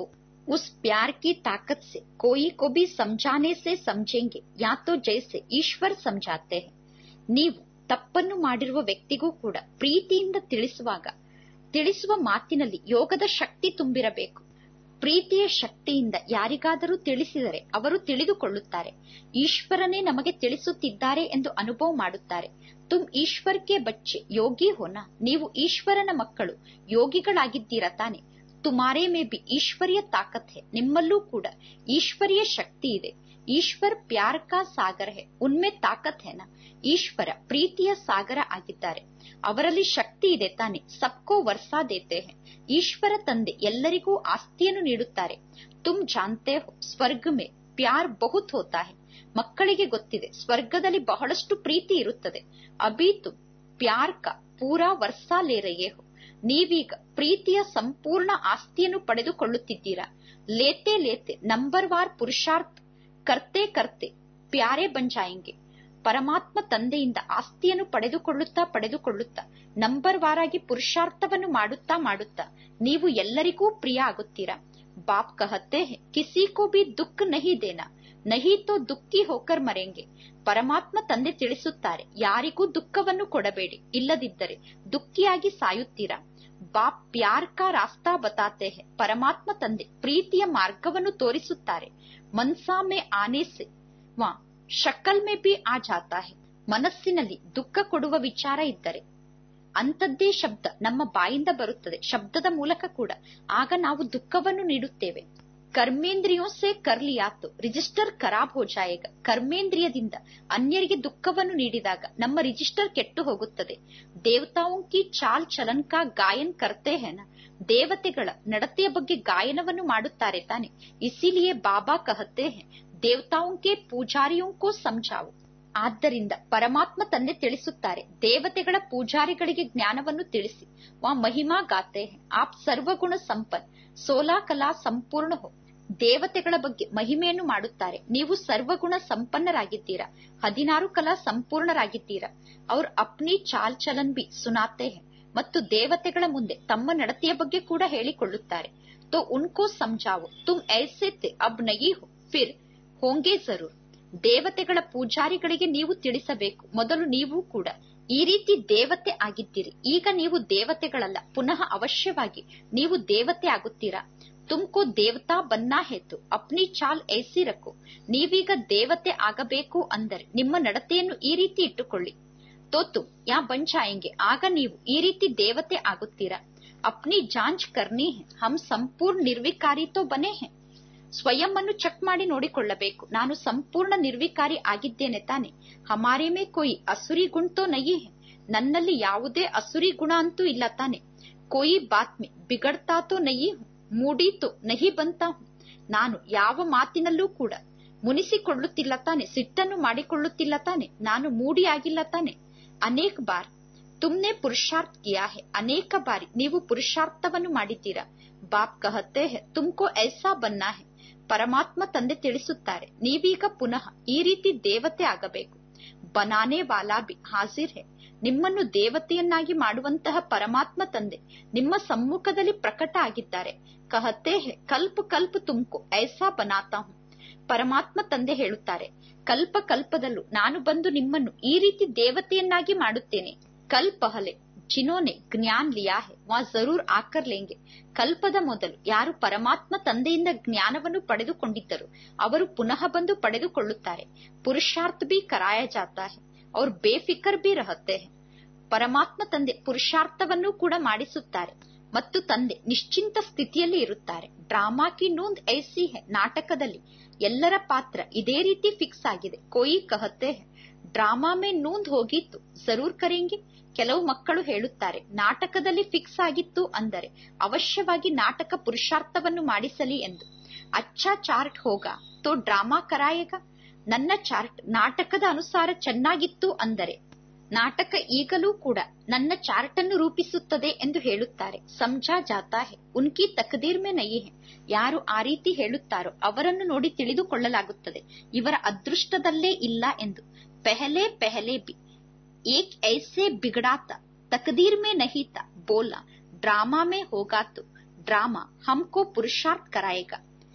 उस प्यार की ताकत से कोई को भी समझाने से समझेंगे या तो जैसे ईश्वर समझाते हैं ನೀವು ತಪ್ಪನ್ನು ಮಾಡಿರುವ ವ್ಯಕ್ತಿಗೂ ಕೂಡ ಪ್ರೀತಿಯಿಂದ ತಿಳಿಸುವಾಗ ತಿಳಿಸುವ ಮಾತಿನಲ್ಲಿ ಯೋಗದ ಶಕ್ತಿ ತುಂಬಿರಬೇಕು ಪ್ರೀತಿಯ ಶಕ್ತಿಯಿಂದ ಯಾರಿಗಾದರೂ ತಿಳಿಸಿದರೆ ಅವರು ತಿಳಿದುಕೊಳ್ಳುತ್ತಾರೆ ಈಶ್ವರನೇ ನಮಗೆ ತಿಳಿಸುತ್ತಿದ್ದಾರೆ ಎಂದು ಅನುಭವ ಮಾಡುತ್ತಾರೆ ತುಮ್ ಈಶ್ವರ್ಗೆ ಬಚ್ಚೆ ಯೋಗಿ ಹೋನ ನೀವು ಈಶ್ವರನ ಮಕ್ಕಳು ಯೋಗಿಗಳಾಗಿದ್ದೀರಾ ತಾನೆ ತುಮಾರೇ ಮೇ ಬಿ ಈಶ್ವರ್ಯ ತಾಕತ್ ಹೇ ನಿಮ್ಮಲ್ಲೂ ಕೂಡ ಈಶ್ವರ್ಯ ಶಕ್ತಿ ಇದೆ ಈಶ್ವರ್ ಪ್ಯಾರ್ ಕಾ ಸಾಗರ ಹೇ ಉನ್ಮೆ ತಾಕತ್ ಹೇನ ಈಶ್ವರ ಪ್ರೀತಿಯ ಸಾಗರ ಆಗಿದ್ದಾರೆ ಅವರಲ್ಲಿ ಶಕ್ತಿ ಇದೆ ತಾನೆ ಸಬ್ಕೋ ವರ್ಸಾ ದೇತೆ ಹೇ ಈಶ್ವರ ತಂದೆ ಎಲ್ಲರಿಗೂ ಆಸ್ತಿಯನ್ನು ನೀಡುತ್ತಾರೆ ತುಮ್ ಜಾನ್ತೆ ಹೋ ಸ್ವರ್ಗ ಮೇ ಪ್ಯಾರ್ ಬಹುತ್ ಹೋತಾ ಹೇ ಮಕ್ಕಳಿಗೆ ಗೊತ್ತಿದೆ ಸ್ವರ್ಗದಲ್ಲಿ ಬಹಳಷ್ಟು ಪ್ರೀತಿ ಇರುತ್ತದೆ ಅಭಿ ತುಮ್ ಪ್ಯಾರ್ ಕಾ ಪೂರಾ ವರ್ಸಾ ಲೇ ರಹೆ ಹೋ ನೀವೀಗ ಪ್ರೀತಿಯ ಸಂಪೂರ್ಣ ಆಸ್ತಿಯನ್ನು ಪಡೆದುಕೊಳ್ಳುತ್ತಿದ್ದೀರಾ ಲೇತೆ ಲೇತೆ ನಂಬರ್ ವಾರ್ ಪುರುಷಾರ್ಥ ಕರ್ತೆ ಕರ್ತೆ ಪ್ಯಾರೆ ಬಂಜಾಯಂಗೆ ಪರಮಾತ್ಮ ತಂದೆಯಿಂದ ಆಸ್ತಿಯನ್ನು ಪಡೆದುಕೊಳ್ಳುತ್ತಾ ಪಡೆದುಕೊಳ್ಳುತ್ತಾ ನಂಬರ್ ವಾರಾಗಿ ಪುರುಷಾರ್ಥವನ್ನು ಮಾಡುತ್ತಾ ಮಾಡುತ್ತಾ ನೀವು ಎಲ್ಲರಿಗೂ ಪ್ರಿಯ ಆಗುತ್ತೀರಾ ಬಾಪ್ ಕಹತೆ ಹೇ ಕಿಸಿ ಕೋ ಬಿ ದುಃಖ ನಹಿ ದೇನಾ ನಹಿ ತೋ ದುಃಖಿ ಹೋಕರ್ ಮರೆಂಗೆ ಪರಮಾತ್ಮ ತಂದೆ ತಿಳಿಸುತ್ತಾರೆ ಯಾರಿಗೂ ದುಃಖವನ್ನು ಕೊಡಬೇಡಿ ಇಲ್ಲದಿದ್ದರೆ ದುಃಖಿಯಾಗಿ ಸಾಯುತ್ತೀರಾ ಬಾಪ್ ಪ್ಯಾರ್ ಕಾ ರಾಸ್ತಾ ಬತಾತೆ ಹೇ ಪರಮಾತ್ಮ ತಂದೆ ಪ್ರೀತಿಯ ಮಾರ್ಗವನ್ನು ತೋರಿಸುತ್ತಾರೆ ಮನ್ಸಾ ಮೇ ಆನೆ ಸೆ ವಾ ಶಕಲ್ ಮೇ ಬಿ ಆ ಜಾತಾ ಹೇ ಮನಸ್ಸಿನಲ್ಲಿ ದುಃಖ ಕೊಡುವ ವಿಚಾರ ಇದ್ದರೆ ಅಂಥದ್ದೇ ಶಬ್ದ ನಮ್ಮ ಬಾಯಿಂದ ಬರುತ್ತದೆ ಶಬ್ದದ ಮೂಲಕ ಕೂಡ ಆಗ ನಾವು ದುಃಖವನ್ನು ನೀಡುತ್ತೇವೆ ಕರ್ಮೇಂದ್ರಿಯೋ ಸೇ ಕರ್ಲಿಯಾತು ರಿಜಿಸ್ಟರ್ ಖರಾಬ್ ಹೋ ಜಾಯೇಗ ಕರ್ಮೇಂದ್ರಿಯದಿಂದ ಅನ್ಯರಿಗೆ ದುಃಖವನ್ನು ನೀಡಿದಾಗ ನಮ್ಮ ರಿಜಿಸ್ಟರ್ ಕೆಟ್ಟು ಹೋಗುತ್ತದೆ ದೇವತಾओं ಕಿ ಚಾಲ್ ಚಲನ್ ಕಾ ಗಾಯನ್ ಕರ್ತೆ ಹೇನ ದೇವತೆಗಳ ನಡತೆಯ ಬಗ್ಗೆ ಗಾಯನವನ್ನು ಮಾಡುತ್ತಾರೆ ತಾನೆ ಇಸಿಲಿಯೇ ಬಾಬಾ ಕಹತೆ ಹೇ ದೇವತಾओं ಕೆ ಪೂಜಾರಿಯೋ ಕೋ ಸಮझಾವು ಆದ್ದರಿಂದ ಪರಮಾತ್ಮ ತಂದೆ ತಿಳಿಸುತ್ತಾರೆ ದೇವತೆಗಳ ಪೂಜಾರಿಗಳಿಗೆ ಜ್ಞಾನವನ್ನು ತಿಳಿಸಿ ವಾ ಮಹಿಮಾ ಗಾತೆ ಹೇ ಆಪ್ ಸರ್ವಗುಣ ಸಂಪನ್ ಸೋಲಾ ಕಲಾ ಸಂಪೂರ್ಣ ಹೋ ದೇವತೆಗಳ ಬಗ್ಗೆ ಮಹಿಮೆಯನ್ನು ಮಾಡುತ್ತಾರೆ ನೀವು ಸರ್ವಗುಣ ಸಂಪನ್ನರಾಗಿದ್ದೀರಾ ಹದಿನಾರು ಕಲಾ ಸಂಪೂರ್ಣರಾಗಿದ್ದೀರಾ ಅವ್ರ ಅಪ್ನಿ ಚಾಲ್ ಚಲನ್ ಬಿ ಸುನಾತೆ ಹೇ ಮತ್ತು ದೇವತೆಗಳ ಮುಂದೆ ತಮ್ಮ ನಡತೆಯ ಬಗ್ಗೆ ಕೂಡ ಹೇಳಿಕೊಳ್ಳುತ್ತಾರೆ ತೋ ಉನ್ಕೋ ಸಮझಾವೋ ತುಮ್ ಐಸೆ ತೆ ಅಬ್ ನಹಿ ಹೋ ಫಿರ್ ಹೋಂಗೆ ಜರೂರ್ ದೇವತೆಗಳ ಪೂಜಾರಿಗಳಿಗೆ ನೀವು ತಿಳಿಸಬೇಕು ಮೊದಲು ನೀವು ಕೂಡ ಈ ರೀತಿ ದೇವತೆ ಆಗಿದ್ದೀರಿ ಈಗ ನೀವು ದೇವತೆಗಳಲ್ಲ ಪುನಃ ಅವಶ್ಯವಾಗಿ ನೀವು ದೇವತೆ ಆಗುತ್ತೀರಾ ತುಮ್ಕೋ ದೇವತಾ ಬನ್ನಾ ಹೇತು ಅಪ್ನಿ ಚಾಲ್ ಐಸಿ ರಖೋ ನೀವೀಗ ದೇವತೆ ಆಗಬೇಕು ಅಂದರೆ ನಿಮ್ಮ ನಡತೆಯನ್ನು ಈ ರೀತಿ ಇಟ್ಟುಕೊಳ್ಳಿ ತೋತು ಯಾ ಬಂಚಾಯಂಗೆ ಆಗ ನೀವು ಈ ರೀತಿ ದೇವತೆ ಆಗುತ್ತೀರಾ ಅಪ್ನಿ ಜಾಂಚ್ ಕರ್ನಿ ಹೇ ಹಮ್ ಸಂಪೂರ್ಣ ನಿರ್ವಿಕಾರಿ ತೋ ಬನೆ ಹೇ ಸ್ವಯಂ ಅನ್ನು ಚೆಕ್ ಮಾಡಿ ನೋಡಿಕೊಳ್ಳಬೇಕು ನಾನು ಸಂಪೂರ್ಣ ನಿರ್ವಿಕಾರಿ ಆಗಿದ್ದೇನೆ ತಾನೆ ಹಮಾರೆ ಮೇ ಕೊಯ್ ಅಸುರಿ ಗುಣ್ ತೋ ನಹಿ ಹೇ ನನ್ನಲ್ಲಿ ಯಾವುದೇ ಅಸುರಿ ಗುಣ ಅಂತೂ ಇಲ್ಲ ತಾನೆ ಕೊಯ್ ಬಾತ್ ಮೇ ಬಿಗಡ್ತಾ ತೋ ನಹಿ ಹೂಂ ಮೂಡಿ ತೋ ನಹಿ ಬಂತಾ ಹೂಂ ನಾನು ಯಾವ ಮಾತಿನಲ್ಲೂ ಕೂಡ ಮುನಿಸಿಕೊಳ್ಳುತ್ತಿಲ್ಲ ತಾನೆ ಸಿಟ್ಟನ್ನು ಮಾಡಿಕೊಳ್ಳುತ್ತಿಲ್ಲ ತಾನೆ ನಾನು ಮೂಡಿ ಆಗಿಲ್ಲ ತಾನೆ ಅನೇಕ ಬಾರ್ ತುಮ್ನೆ ಪುರುಷಾರ್ಥ ಕಿಯಾ ಹೇ ಅನೇಕ ಬಾರಿ ನೀವು ಪುರುಷಾರ್ಥವನ್ನು ಮಾಡಿದ್ದೀರಾ ಬಾಪ್ ಕಹತೆ ಹೇ ತುಮ್ಕೋ ಐಸಾ ಬನ್ನಾ ಹೇ ಪರಮಾತ್ಮ ತಂದೆ ತಿಳಿಸುತ್ತಾರೆ ನೀವೀಗ ಪುನಃ ಈ ರೀತಿ ದೇವತೆ ಆಗಬೇಕು ಬನಾನೆ ವಾಲಾ ಬಿ ಹಾಜಿರ್ ಹೇ ನಿಮ್ಮನ್ನು ದೇವತೆಯನ್ನಾಗಿ ಮಾಡುವಂತಹ ಪರಮಾತ್ಮ ತಂದೆ ನಿಮ್ಮ ಸಮ್ಮುಖದಲ್ಲಿ ಪ್ರಕಟ ಆಗಿದ್ದಾರೆ ಕಹತೆ ಹೇ ಕಲ್ಪ ಕಲ್ಪ ತುಮ್ಕೋ ಐಸಾ ಬನಾತಾ ಹೂಂ ಪರಮಾತ್ಮ ತಂದೆ ಹೇಳುತ್ತಾರೆ ಕಲ್ಪ ಕಲ್ಪದಲ್ಲೂ ನಾನು ಬಂದು ನಿಮ್ಮನ್ನು ಈ ರೀತಿ ದೇವತೆಯನ್ನಾಗಿ ಮಾಡುತ್ತೇನೆ ಕಲ್ ಪಹಲೆ ಜಿನೋನೆ ಜ್ಞಾನ್ ಲಿಯಾ ಹೇ ವಾ ಜರೂರ್ ಆಕರ್ ಲೇಂಗೆ ಕಲ್ಪದ ಮೊದಲು ಯಾರು ಪರಮಾತ್ಮ ತಂದೆಯಿಂದ ಜ್ಞಾನವನ್ನು ಪಡೆದುಕೊಂಡಿದ್ದರು ಅವರು ಪುನಃ ಬಂದು ಪಡೆದುಕೊಳ್ಳುತ್ತಾರೆ ಪುರುಷಾರ್ಥ ಬಿ ಕರಾಯ ಜಾತಾ ಹೇ ಅವ್ರ ಬೇಫಿಕರ್ ಬಿ ರಹತೆ ಹೇ ಪರಮಾತ್ಮ ತಂದೆ ಪುರುಷಾರ್ಥವನ್ನು ಕೂಡ ಮಾಡಿಸುತ್ತಾರೆ ಮತ್ತು ತಂದೆ ನಿಶ್ಚಿಂತ ಸ್ಥಿತಿಯಲ್ಲಿ ಇರುತ್ತಾರೆ ಡ್ರಾಮಾ ಕಿ ನೂಂದ್ ಐಸಿ ಹೇ ನಾಟಕದಲ್ಲಿ ಎಲ್ಲರ ಪಾತ್ರ ಇದೇ ರೀತಿ ಫಿಕ್ಸ್ ಆಗಿದೆ ಕೊಯಿ ಕಹತೆ ಹೇ ಡ್ರಾಮಾ ಮೇ ನೂಂದ್ ಹೋಗಿತ್ತು ಜರೂರ್ ಕರೆಂಗೆ ಕೆಲವು ಮಕ್ಕಳು ಹೇಳುತ್ತಾರೆ ನಾಟಕದಲ್ಲಿ ಫಿಕ್ಸ್ ಆಗಿತ್ತು ಅಂದರೆ ಅವಶ್ಯವಾಗಿ ನಾಟಕ ಪುರುಷಾರ್ಥವನ್ನು ಮಾಡಿಸಲಿ ಎಂದು ಅಚ್ಚಾ ಚಾರ್ಟ್ ಹೋಗ ತೋ ಡ್ರಾಮಾ ಕರಾಯೇಗ ನನ್ನ ಚಾರ್ಟ್ ನಾಟಕದ ಅನುಸಾರ ಚೆನ್ನಾಗಿತ್ತು ಅಂದರೆ ನಾಟಕ ಈಗಲೂ ಕೂಡ ನನ್ನ ಚಾರ್ಟ್ ಅನ್ನು ರೂಪಿಸುತ್ತದೆ ಎಂದು ಹೇಳುತ್ತಾರೆ ಸಮಜಾ ಜಾತಾ ಹೇ ಉನ್ಕಿ ತಕದೀರ್ ಮೇ ನಹಿ ಹೇ ಯಾರು ಆ ರೀತಿ ಹೇಳುತ್ತಾರೋ ಅವರನ್ನು ನೋಡಿ ತಿಳಿದುಕೊಳ್ಳಲಾಗುತ್ತದೆ ಇವರ ಅದೃಷ್ಟದಲ್ಲೇ ಇಲ್ಲ ಎಂದು ಪೆಹಲೆ ಪೆಹಲೆ ಬಿ एक ऐसे बिगड़ा था तकदीर में नहीं था बोला ड्रामा में होगा तो ड्रामा हमको ಪುರುಷಾರ್ಥ ಕರಾಯೇಗ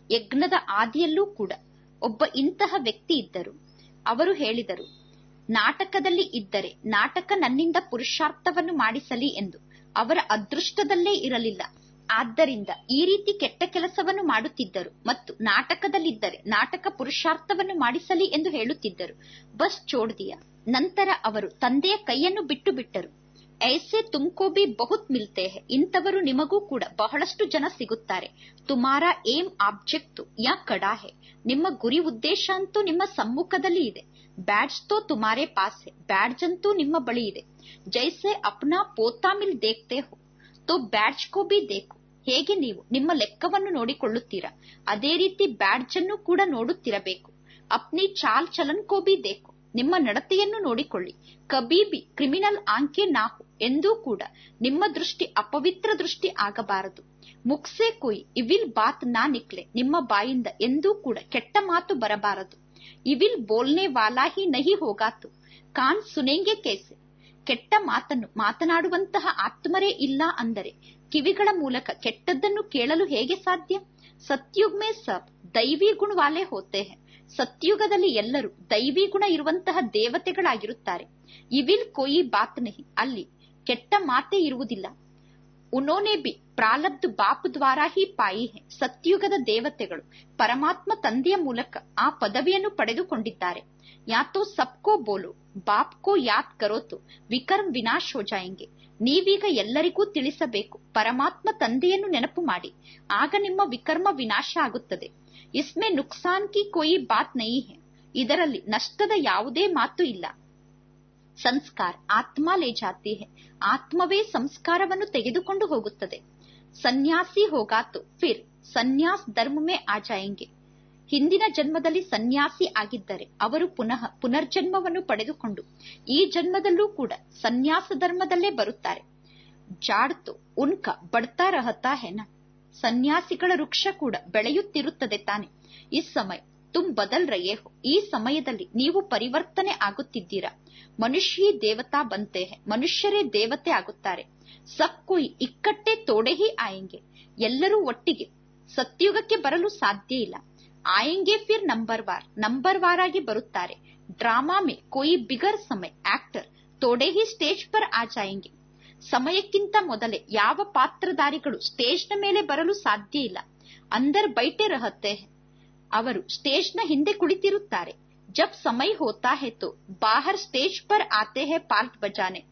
ಯಜ್ಞದ ಆದಿಯಲ್ಲೂ ಕೂಡ ಒಬ್ಬ ಇಂತಹ ವ್ಯಕ್ತಿ ಇದ್ದರು ಅವರು ಹೇಳಿದರು ನಾಟಕದಲ್ಲಿ ಇದ್ದರೆ ನಾಟಕ ನನ್ನಿಂದ ಪುರುಷಾರ್ಥವನ್ನು ಮಾಡಿಸಲಿ ಎಂದು ಅವರ ಅದೃಷ್ಟದಲ್ಲೇ ಇರಲಿಲ್ಲ ಆದ್ದರಿಂದ ಈ ರೀತಿ ಕೆಟ್ಟ ಕೆಲಸವನ್ನು ಮಾಡುತ್ತಿದ್ದರು ಮತ್ತು ನಾಟಕದಲ್ಲಿದ್ದರೆ ನಾಟಕ ಪುರುಷಾರ್ಥವನ್ನು ಮಾಡಿಸಲಿ ಎಂದು ಹೇಳುತ್ತಿದ್ದರು ಬಸ್ ಚೋಡ್ದಿಯ ನಂತರ ಅವರು ತಂದೆಯ ಕೈಯನ್ನು ಬಿಟ್ಟು ಬಿಟ್ಟರು ಐಸೆ ತುಮ್ಕೋ ಬಿ ಬಹುತ್ ಮಿಲ್ತೆ ಹೈ ಇಂಥವರು ನಿಮಗೂ ಕೂಡ ಬಹಳಷ್ಟು ಜನ ಸಿಗುತ್ತಾರೆ ತುಮಾರ ಏಮ್ ಆಬ್ಜೆಕ್ಟ್ ಯಾ ಕಡಾ ಹೈ ನಿಮ್ಮ ಗುರಿ ಉದ್ದೇಶ ಅಂತೂ ನಿಮ್ಮ ಸಮ್ಮುಖದಲ್ಲಿ ಇದೆ ಬ್ಯಾಡ್ಜ್ ತೋ ತುಮಾರೆ ಪಾಸ್ ಹೈ ಬ್ಯಾಡ್ಜ್ ಅಂತೂ ನಿಮ್ಮ ಬಳಿ ಇದೆ ಜೈಸೆ ಅಪ್ನಾ ಪೋತಾ ಮಿಲ್ ದೇಖ್ತೆ ಹೋ ತೋ ಬ್ಯಾಡ್ಜ್ ಕೋ ಬಿ ದೇಖು ಹೇಗೆ ನೀವು ನಿಮ್ಮ ಲೆಕ್ಕವನ್ನು ನೋಡಿಕೊಳ್ಳುತ್ತೀರಾ ಅದೇ ರೀತಿ ಬ್ಯಾಡ್ಜ್ ಅನ್ನು ಕೂಡ ನೋಡುತ್ತಿರಬೇಕು ಅಪ್ನಿ ಚಾಲ್ ಚಲನ್ ಕೋ ಬಿ ದೇಖು ನಿಮ್ಮ ನಡತೆಯನ್ನು ನೋಡಿಕೊಳ್ಳಿ ಕಬಿ ಬಿ ಕ್ರಿಮಿನಲ್ ಆಂಕೆ ನಾಹು ಎಂದೂ ಕೂಡ ನಿಮ್ಮ ದೃಷ್ಟಿ ಅಪವಿತ್ರ ದೃಷ್ಟಿ ಆಗಬಾರದು ಮುಕ್ಸೆ ಕೊಯ್ ಇವಿಲ್ ಬಾತ್ ನಾ ನಿಕ್ಲೆ ನಿಮ್ಮ ಬಾಯಿಂದ ಎಂದೂ ಕೂಡ ಕೆಟ್ಟ ಮಾತು ಬರಬಾರದು ಇವಿಲ್ ಬೋಲ್ನೆ ವಾಲಾ ಹಿ ನಹಿ ಹೋಗಾತು ಕಾನ್ ಸುನೆಂಗೆ ಕೇಸೆ ಕೆಟ್ಟ ಮಾತನ್ನು ಮಾತನಾಡುವಂತಹ ಆತ್ಮರೇ ಇಲ್ಲ ಅಂದರೆ ಕಿವಿಗಳ ಮೂಲಕ ಕೆಟ್ಟದ್ದನ್ನು ಕೇಳಲು ಹೇಗೆ ಸಾಧ್ಯ ಸತ್ಯುಗ್ ಮೇ ಸಬ್ ದೈವಿ ಗುಣ ವಾಲೆ ಹೋತೆ ಹೈ ಸತ್ಯುಗದಲ್ಲಿ ಎಲ್ಲರೂ ದೈವಿ ಗುಣ ಇರುವಂತಹ ದೇವತೆಗಳಾಗಿರುತ್ತಾರೆ ಇವಿಲ್ ಕೊಯಿ ಬಾತ್ ನಹಿ ಅಲ್ಲಿ ಕೆಟ್ಟ ಮಾತೇ ಇರುವುದಿಲ್ಲ ಉನೋನೆ ಬಿ ಪ್ರಾಲಬ್ಧ ಬಾಪ್ ದ್ವಾರ ಹಿ ಪಾಯಿ ಹೆ ಸತ್ಯುಗದ ದೇವತೆಗಳು ಪರಮಾತ್ಮ ತಂದೆಯ ಮೂಲಕ ಆ ಪದವಿಯನ್ನು ಪಡೆದುಕೊಂಡಿದ್ದಾರೆ ಯಾತೋ ಸಬ್ಕೋ ಬೋಲು ಬಾಪ್ ಕೋ ಯಾದ್ ಕರೋತು ವಿಕರ್ಮ್ ವಿನಾಶ್ ಹೋ ಜಾಯಂಗೆ ನೀವೀಗ ಎಲ್ಲರಿಗೂ ತಿಳಿಸಬೇಕು ಪರಮಾತ್ಮ ತಂದೆಯನ್ನು ನೆನಪು ಮಾಡಿ ಆಗ ನಿಮ್ಮ ವಿಕರ್ಮ ವಿನಾಶ ಆಗುತ್ತದೆ ಇಸ್ಮೆ ನುಕ್ಸಾನ್ ಕಿ ಕೊಯಿ ಬಾತ್ ನಹಿ ಹೆ ಇದರಲ್ಲಿ ನಷ್ಟದ ಯಾವುದೇ ಮಾತು ಇಲ್ಲ ಸಂಸ್ಕಾರ ಆತ್ಮ ಲೇ ಜಾತಿ ಹೆ ಆತ್ಮವೇ ಸಂಸ್ಕಾರವನ್ನು ತೆಗೆದುಕೊಂಡು ಹೋಗುತ್ತದೆ ಸನ್ಯಾಸಿ ಹೋಗಾತು ಫಿರ್ ಸನ್ಯಾಸ್ ಧರ್ಮ ಮೇ ಆ ಜಾಯಂಗೆ ಹಿಂದಿನ ಜನ್ಮದಲ್ಲಿ ಸನ್ಯಾಸಿ ಆಗಿದ್ದರೆ ಅವರು ಪುನಃ ಪುನರ್ಜನ್ಮವನ್ನು ಪಡೆದುಕೊಂಡು ಈ ಜನ್ಮದಲ್ಲೂ ಕೂಡ ಸನ್ಯಾಸ ಧರ್ಮದಲ್ಲೇ ಬರುತ್ತಾರೆ ಜಾಡ್ತು ಉನ್ಕ ಬಡ್ತಾ ರಹತಾ ಹೆನ ಸನ್ಯಾಸಿಗಳ ವೃಕ್ಷ ಕೂಡ ಬೆಳೆಯುತ್ತಿರುತ್ತದೆ ತಾನೆ ಈ ಸಮಯ ತುಮ್ ಬದಲ್ ರಯೇ ಹೋ ಈ ಸಮಯದಲ್ಲಿ ನೀವು ಪರಿವರ್ತನೆ ಆಗುತ್ತಿದ್ದೀರಾ ಮನುಷ್ಯ ದೇವತಾ ಬಂತೆ ಹೆ ಮನುಷ್ಯರೇ ದೇವತೆ ಆಗುತ್ತಾರೆ ಸಬ್ ಕೊಯ್ ಇಕ್ಕಟ್ಟೆ ತೋಡೆ ಹಿ ಆಯಂಗೆ ಎಲ್ಲರೂ ಒಟ್ಟಿಗೆ ಸತ್ಯುಗಕ್ಕೆ ಬರಲು ಸಾಧ್ಯ ಇಲ್ಲ ಆಯಂಗೆ ಫಿರ್ ನಂಬರ್ ವಾರ್ ನಂಬರ್ ವಾರ್ ಆಗಿ ಬರುತ್ತಾರೆ ಡ್ರಾಮಾ ಮೇ ಕೊಯಿ ಬಿಗರ್ ಸಮಯ ಆಕ್ಟರ್ ತೋಡೆ ಹಿ ಸ್ಟೇಜ್ ಪರ್ ಆ ಜಾಯಂಗೆ ಸಮಯಕ್ಕಿಂತ ಮೊದಲೇ ಯಾವ ಪಾತ್ರಧಾರಿಗಳು ಸ್ಟೇಜ್ನ ಮೇಲೆ ಬರಲು ಸಾಧ್ಯ ಇಲ್ಲ ಅಂದರ್ ಬೈಟೆ ರಹತೆ ಅವರು ಸ್ಟೇಜ್ನ ಹಿಂದೆ ಕುಳಿತಿರುತ್ತಾರೆ ಜಬ್ ಸಮಯ ಹೋತಾ ಹೇ ತೋ ಬಾಹರ್ ಸ್ಟೇಜ್ ಪರ್ ಆತೆ ಹೇ ಪಾರ್ಟ್ ಬಜಾನೆ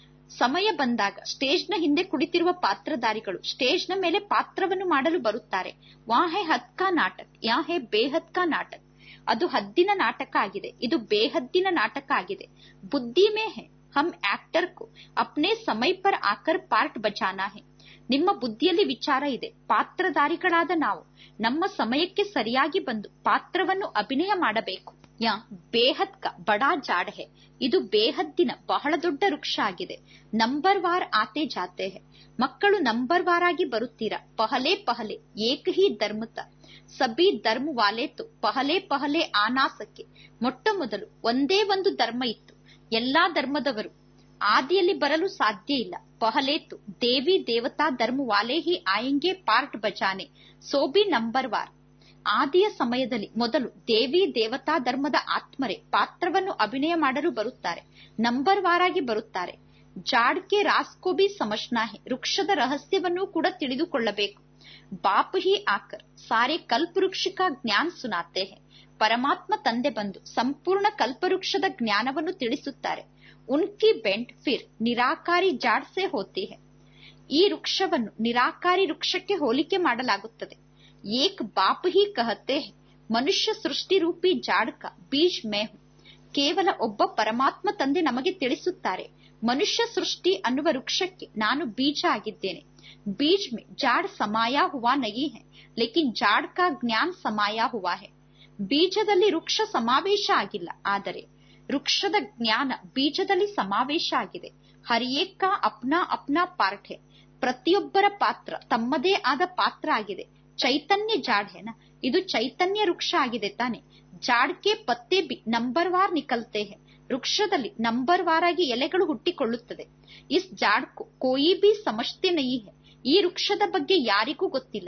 ಸಮಯ ಬಂದಾಗ ಸ್ಟೇಜ್ನ ಹಿಂದೆ ಕುಳಿತಿರುವ ಪಾತ್ರಧಾರಿಗಳು ಸ್ಟೇಜ್ನ ಮೇಲೆ ಪಾತ್ರವನ್ನು ಮಾಡಲು ಬರುತ್ತಾರೆ ವಾ ಹೇ ಹದ್ ಕಾ ನಾಟಕ್ ಯಾ ಹೇ ಬೇಹದ್ ಕಾ ನಾಟಕ್ ಅದು ಹದ್ದಿನ ನಾಟಕ ಆಗಿದೆ ಇದು ಬೇಹದ್ದಿನ ನಾಟಕ ಆಗಿದೆ ಬುದ್ಧಿ ಮೇ ಹೇ ಹಮ್ ಆಕ್ಟರ್ ಕೋ ಅಪ್ನೆ ಸಮಯ ಪರ್ ಆಕರ್ ಪಾರ್ಟ್ ಬಚಾನಾ ಹೇ ನಿಮ್ಮ ಬುದ್ಧಿಯಲ್ಲಿ ವಿಚಾರ ಇದೆ ಪಾತ್ರಧಾರಿಗಳಾದ ನಾವು ನಮ್ಮ ಸಮಯಕ್ಕೆ ಸರಿಯಾಗಿ ಬಂದು ಪಾತ್ರವನ್ನು ಅಭಿನಯ ಮಾಡಬೇಕು ಯಾ ಬೇಹದ್ ಕ ಬಡಾ ಜಾಡ್ ಹೇ ಇದು ಬೇಹದ್ದಿನ ಬಹಳ ದೊಡ್ಡ ವೃಕ್ಷ ಆಗಿದೆ ನಂಬರ್ ವಾರ್ ಆತೆ ಜಾತೆ ಹೇ ಮಕ್ಕಳು ನಂಬರ್ ವಾರ್ ಆಗಿ ಬರುತ್ತೀರಾ ಪಹಲೆ ಪಹಲೆ ಏಕ ಹಿ ಧರ್ಮತ ಸಬಿ ಧರ್ಮ ವಾಲೇತು ಪಹಲೆ ಪಹಲೆ ಆನಾಸಕ್ಕೆ ಮೊಟ್ಟ ಮೊದಲು ಒಂದೇ ಒಂದು ಧರ್ಮ ಇತ್ತು ಎಲ್ಲಾ ಧರ್ಮದವರು ಆದಿಯಲ್ಲಿ ಬರಲು ಸಾಧ್ಯ ಇಲ್ಲ ಪಹಲೇತು ದೇವಿ ದೇವತಾ ಧರ್ಮ ವಾಲೆ ಹಿ ಆಯಂಗೆ ಪಾರ್ಟ್ ಬಚಾನೆ ಸೋಬಿ ನಂಬರ್ ವಾರ್ ಆದಿಯ ಸಮಯದಲ್ಲಿ ಮೊದಲು ದೇವಿ ದೇವತಾ ಧರ್ಮದ ಆತ್ಮರೇ ಪಾತ್ರವನ್ನು ಅಭಿನಯ ಮಾಡಲು ಬರುತ್ತಾರೆ ನಂಬರ್ ವಾರಾಗಿ ಬರುತ್ತಾರೆ ಜಾಡ್ಕೆ ರಾಸ್ಕೋ ಬಿ ಸಮಜ್ನಾ ಹೇ ವೃಕ್ಷದ ರಹಸ್ಯವನ್ನು ಕೂಡ ತಿಳಿದುಕೊಳ್ಳಬೇಕು ಬಾಪ್ ಹಿ ಆಕರ್ ಸಾರೆ ಕಲ್ಪವೃಕ್ಷ ಕಾ ಜ್ಞಾನ್ ಸುನಾತೆ ಹೇ ಪರಮಾತ್ಮ ತಂದೆ ಬಂದು ಸಂಪೂರ್ಣ ಕಲ್ಪವೃಕ್ಷದ ಜ್ಞಾನವನ್ನು ತಿಳಿಸುತ್ತಾರೆ ಉನ್ಕಿ ಬೆಂಟ್ ಫಿರ್ ನಿರಾಕಾರಿ ಜಾಡ್ ಸೆ ಹೋತಿ ಹೇ ಈ ವೃಕ್ಷವನ್ನು ನಿರಾಕಾರಿ ವೃಕ್ಷಕ್ಕೆ ಹೋಲಿಕೆ ಮಾಡಲಾಗುತ್ತದೆ ಏಕ್ ಬಾಪ್ ಹಿ ಕಹತೆ ಹೇ ಮನುಷ್ಯ ಸೃಷ್ಟಿ ರೂಪಿ ಜಾಡ್ ಕಾ ಬೀಜ್ ಮೇ ಹೂಂ ಕೇವಲ ಒಬ್ಬ ಪರಮಾತ್ಮ ತಂದೆ ನಮಗೆ ತಿಳಿಸುತ್ತಾರೆ ಮನುಷ್ಯ ಸೃಷ್ಟಿ ಅನ್ನುವ ವೃಕ್ಷಕ್ಕೆ ನಾನು ಬೀಜ ಆಗಿದ್ದೇನೆ ಬೀಜ್ ಮೇ ಜಾಡ್ ಸಮಾಯ ಹುವಾ ನಹಿ ಹೈ ಲೇಕಿನ್ ಜಾಡ್ ಕಾ ಜ್ಞಾನ್ ಸಮಾಯ ಹುವಾ ಹೈ ಬೀಜದಲ್ಲಿ ವೃಕ್ಷ ಸಮಾವೇಶ ಆಗಿಲ್ಲ ಆದರೆ ವೃಕ್ಷದ ಜ್ಞಾನ ಬೀಜದಲ್ಲಿ ಸಮಾವೇಶ ಆಗಿದೆ ಹರಿಯೇಕ ಅಪ್ನಾ ಅಪ್ನಾ ಪಾರ್ಟ್ ಹೇ ಪ್ರತಿಯೊಬ್ಬರ ಪಾತ್ರ ತಮ್ಮದೇ ಆದ ಪಾತ್ರ ಆಗಿದೆ ಚೈತನ್ಯ ಜಾಡ್ ಹೆನ ಇದು ಚೈತನ್ಯ ವೃಕ್ಷ ಆಗಿದೆ ತಾನೆ ಜಾಡ್ಕೆ ಪತ್ತೆ ಬಿ ನಂಬರ್ ವಾರ್ ನಿಕಲ್ತೆ ಹೇ ವೃಕ್ಷದಲ್ಲಿ ನಂಬರ್ ವಾರ್ ಆಗಿ ಎಲೆಗಳು ಹುಟ್ಟಿಕೊಳ್ಳುತ್ತದೆ ಇಸ್ ಜಾಡ್ ಕೋ ಕೋಯಿ ಬಿ ಸಮಜ್ತೆ ನಹಿ ಹೇ ಈ ವೃಕ್ಷದ ಬಗ್ಗೆ ಯಾರಿಗೂ ಗೊತ್ತಿಲ್ಲ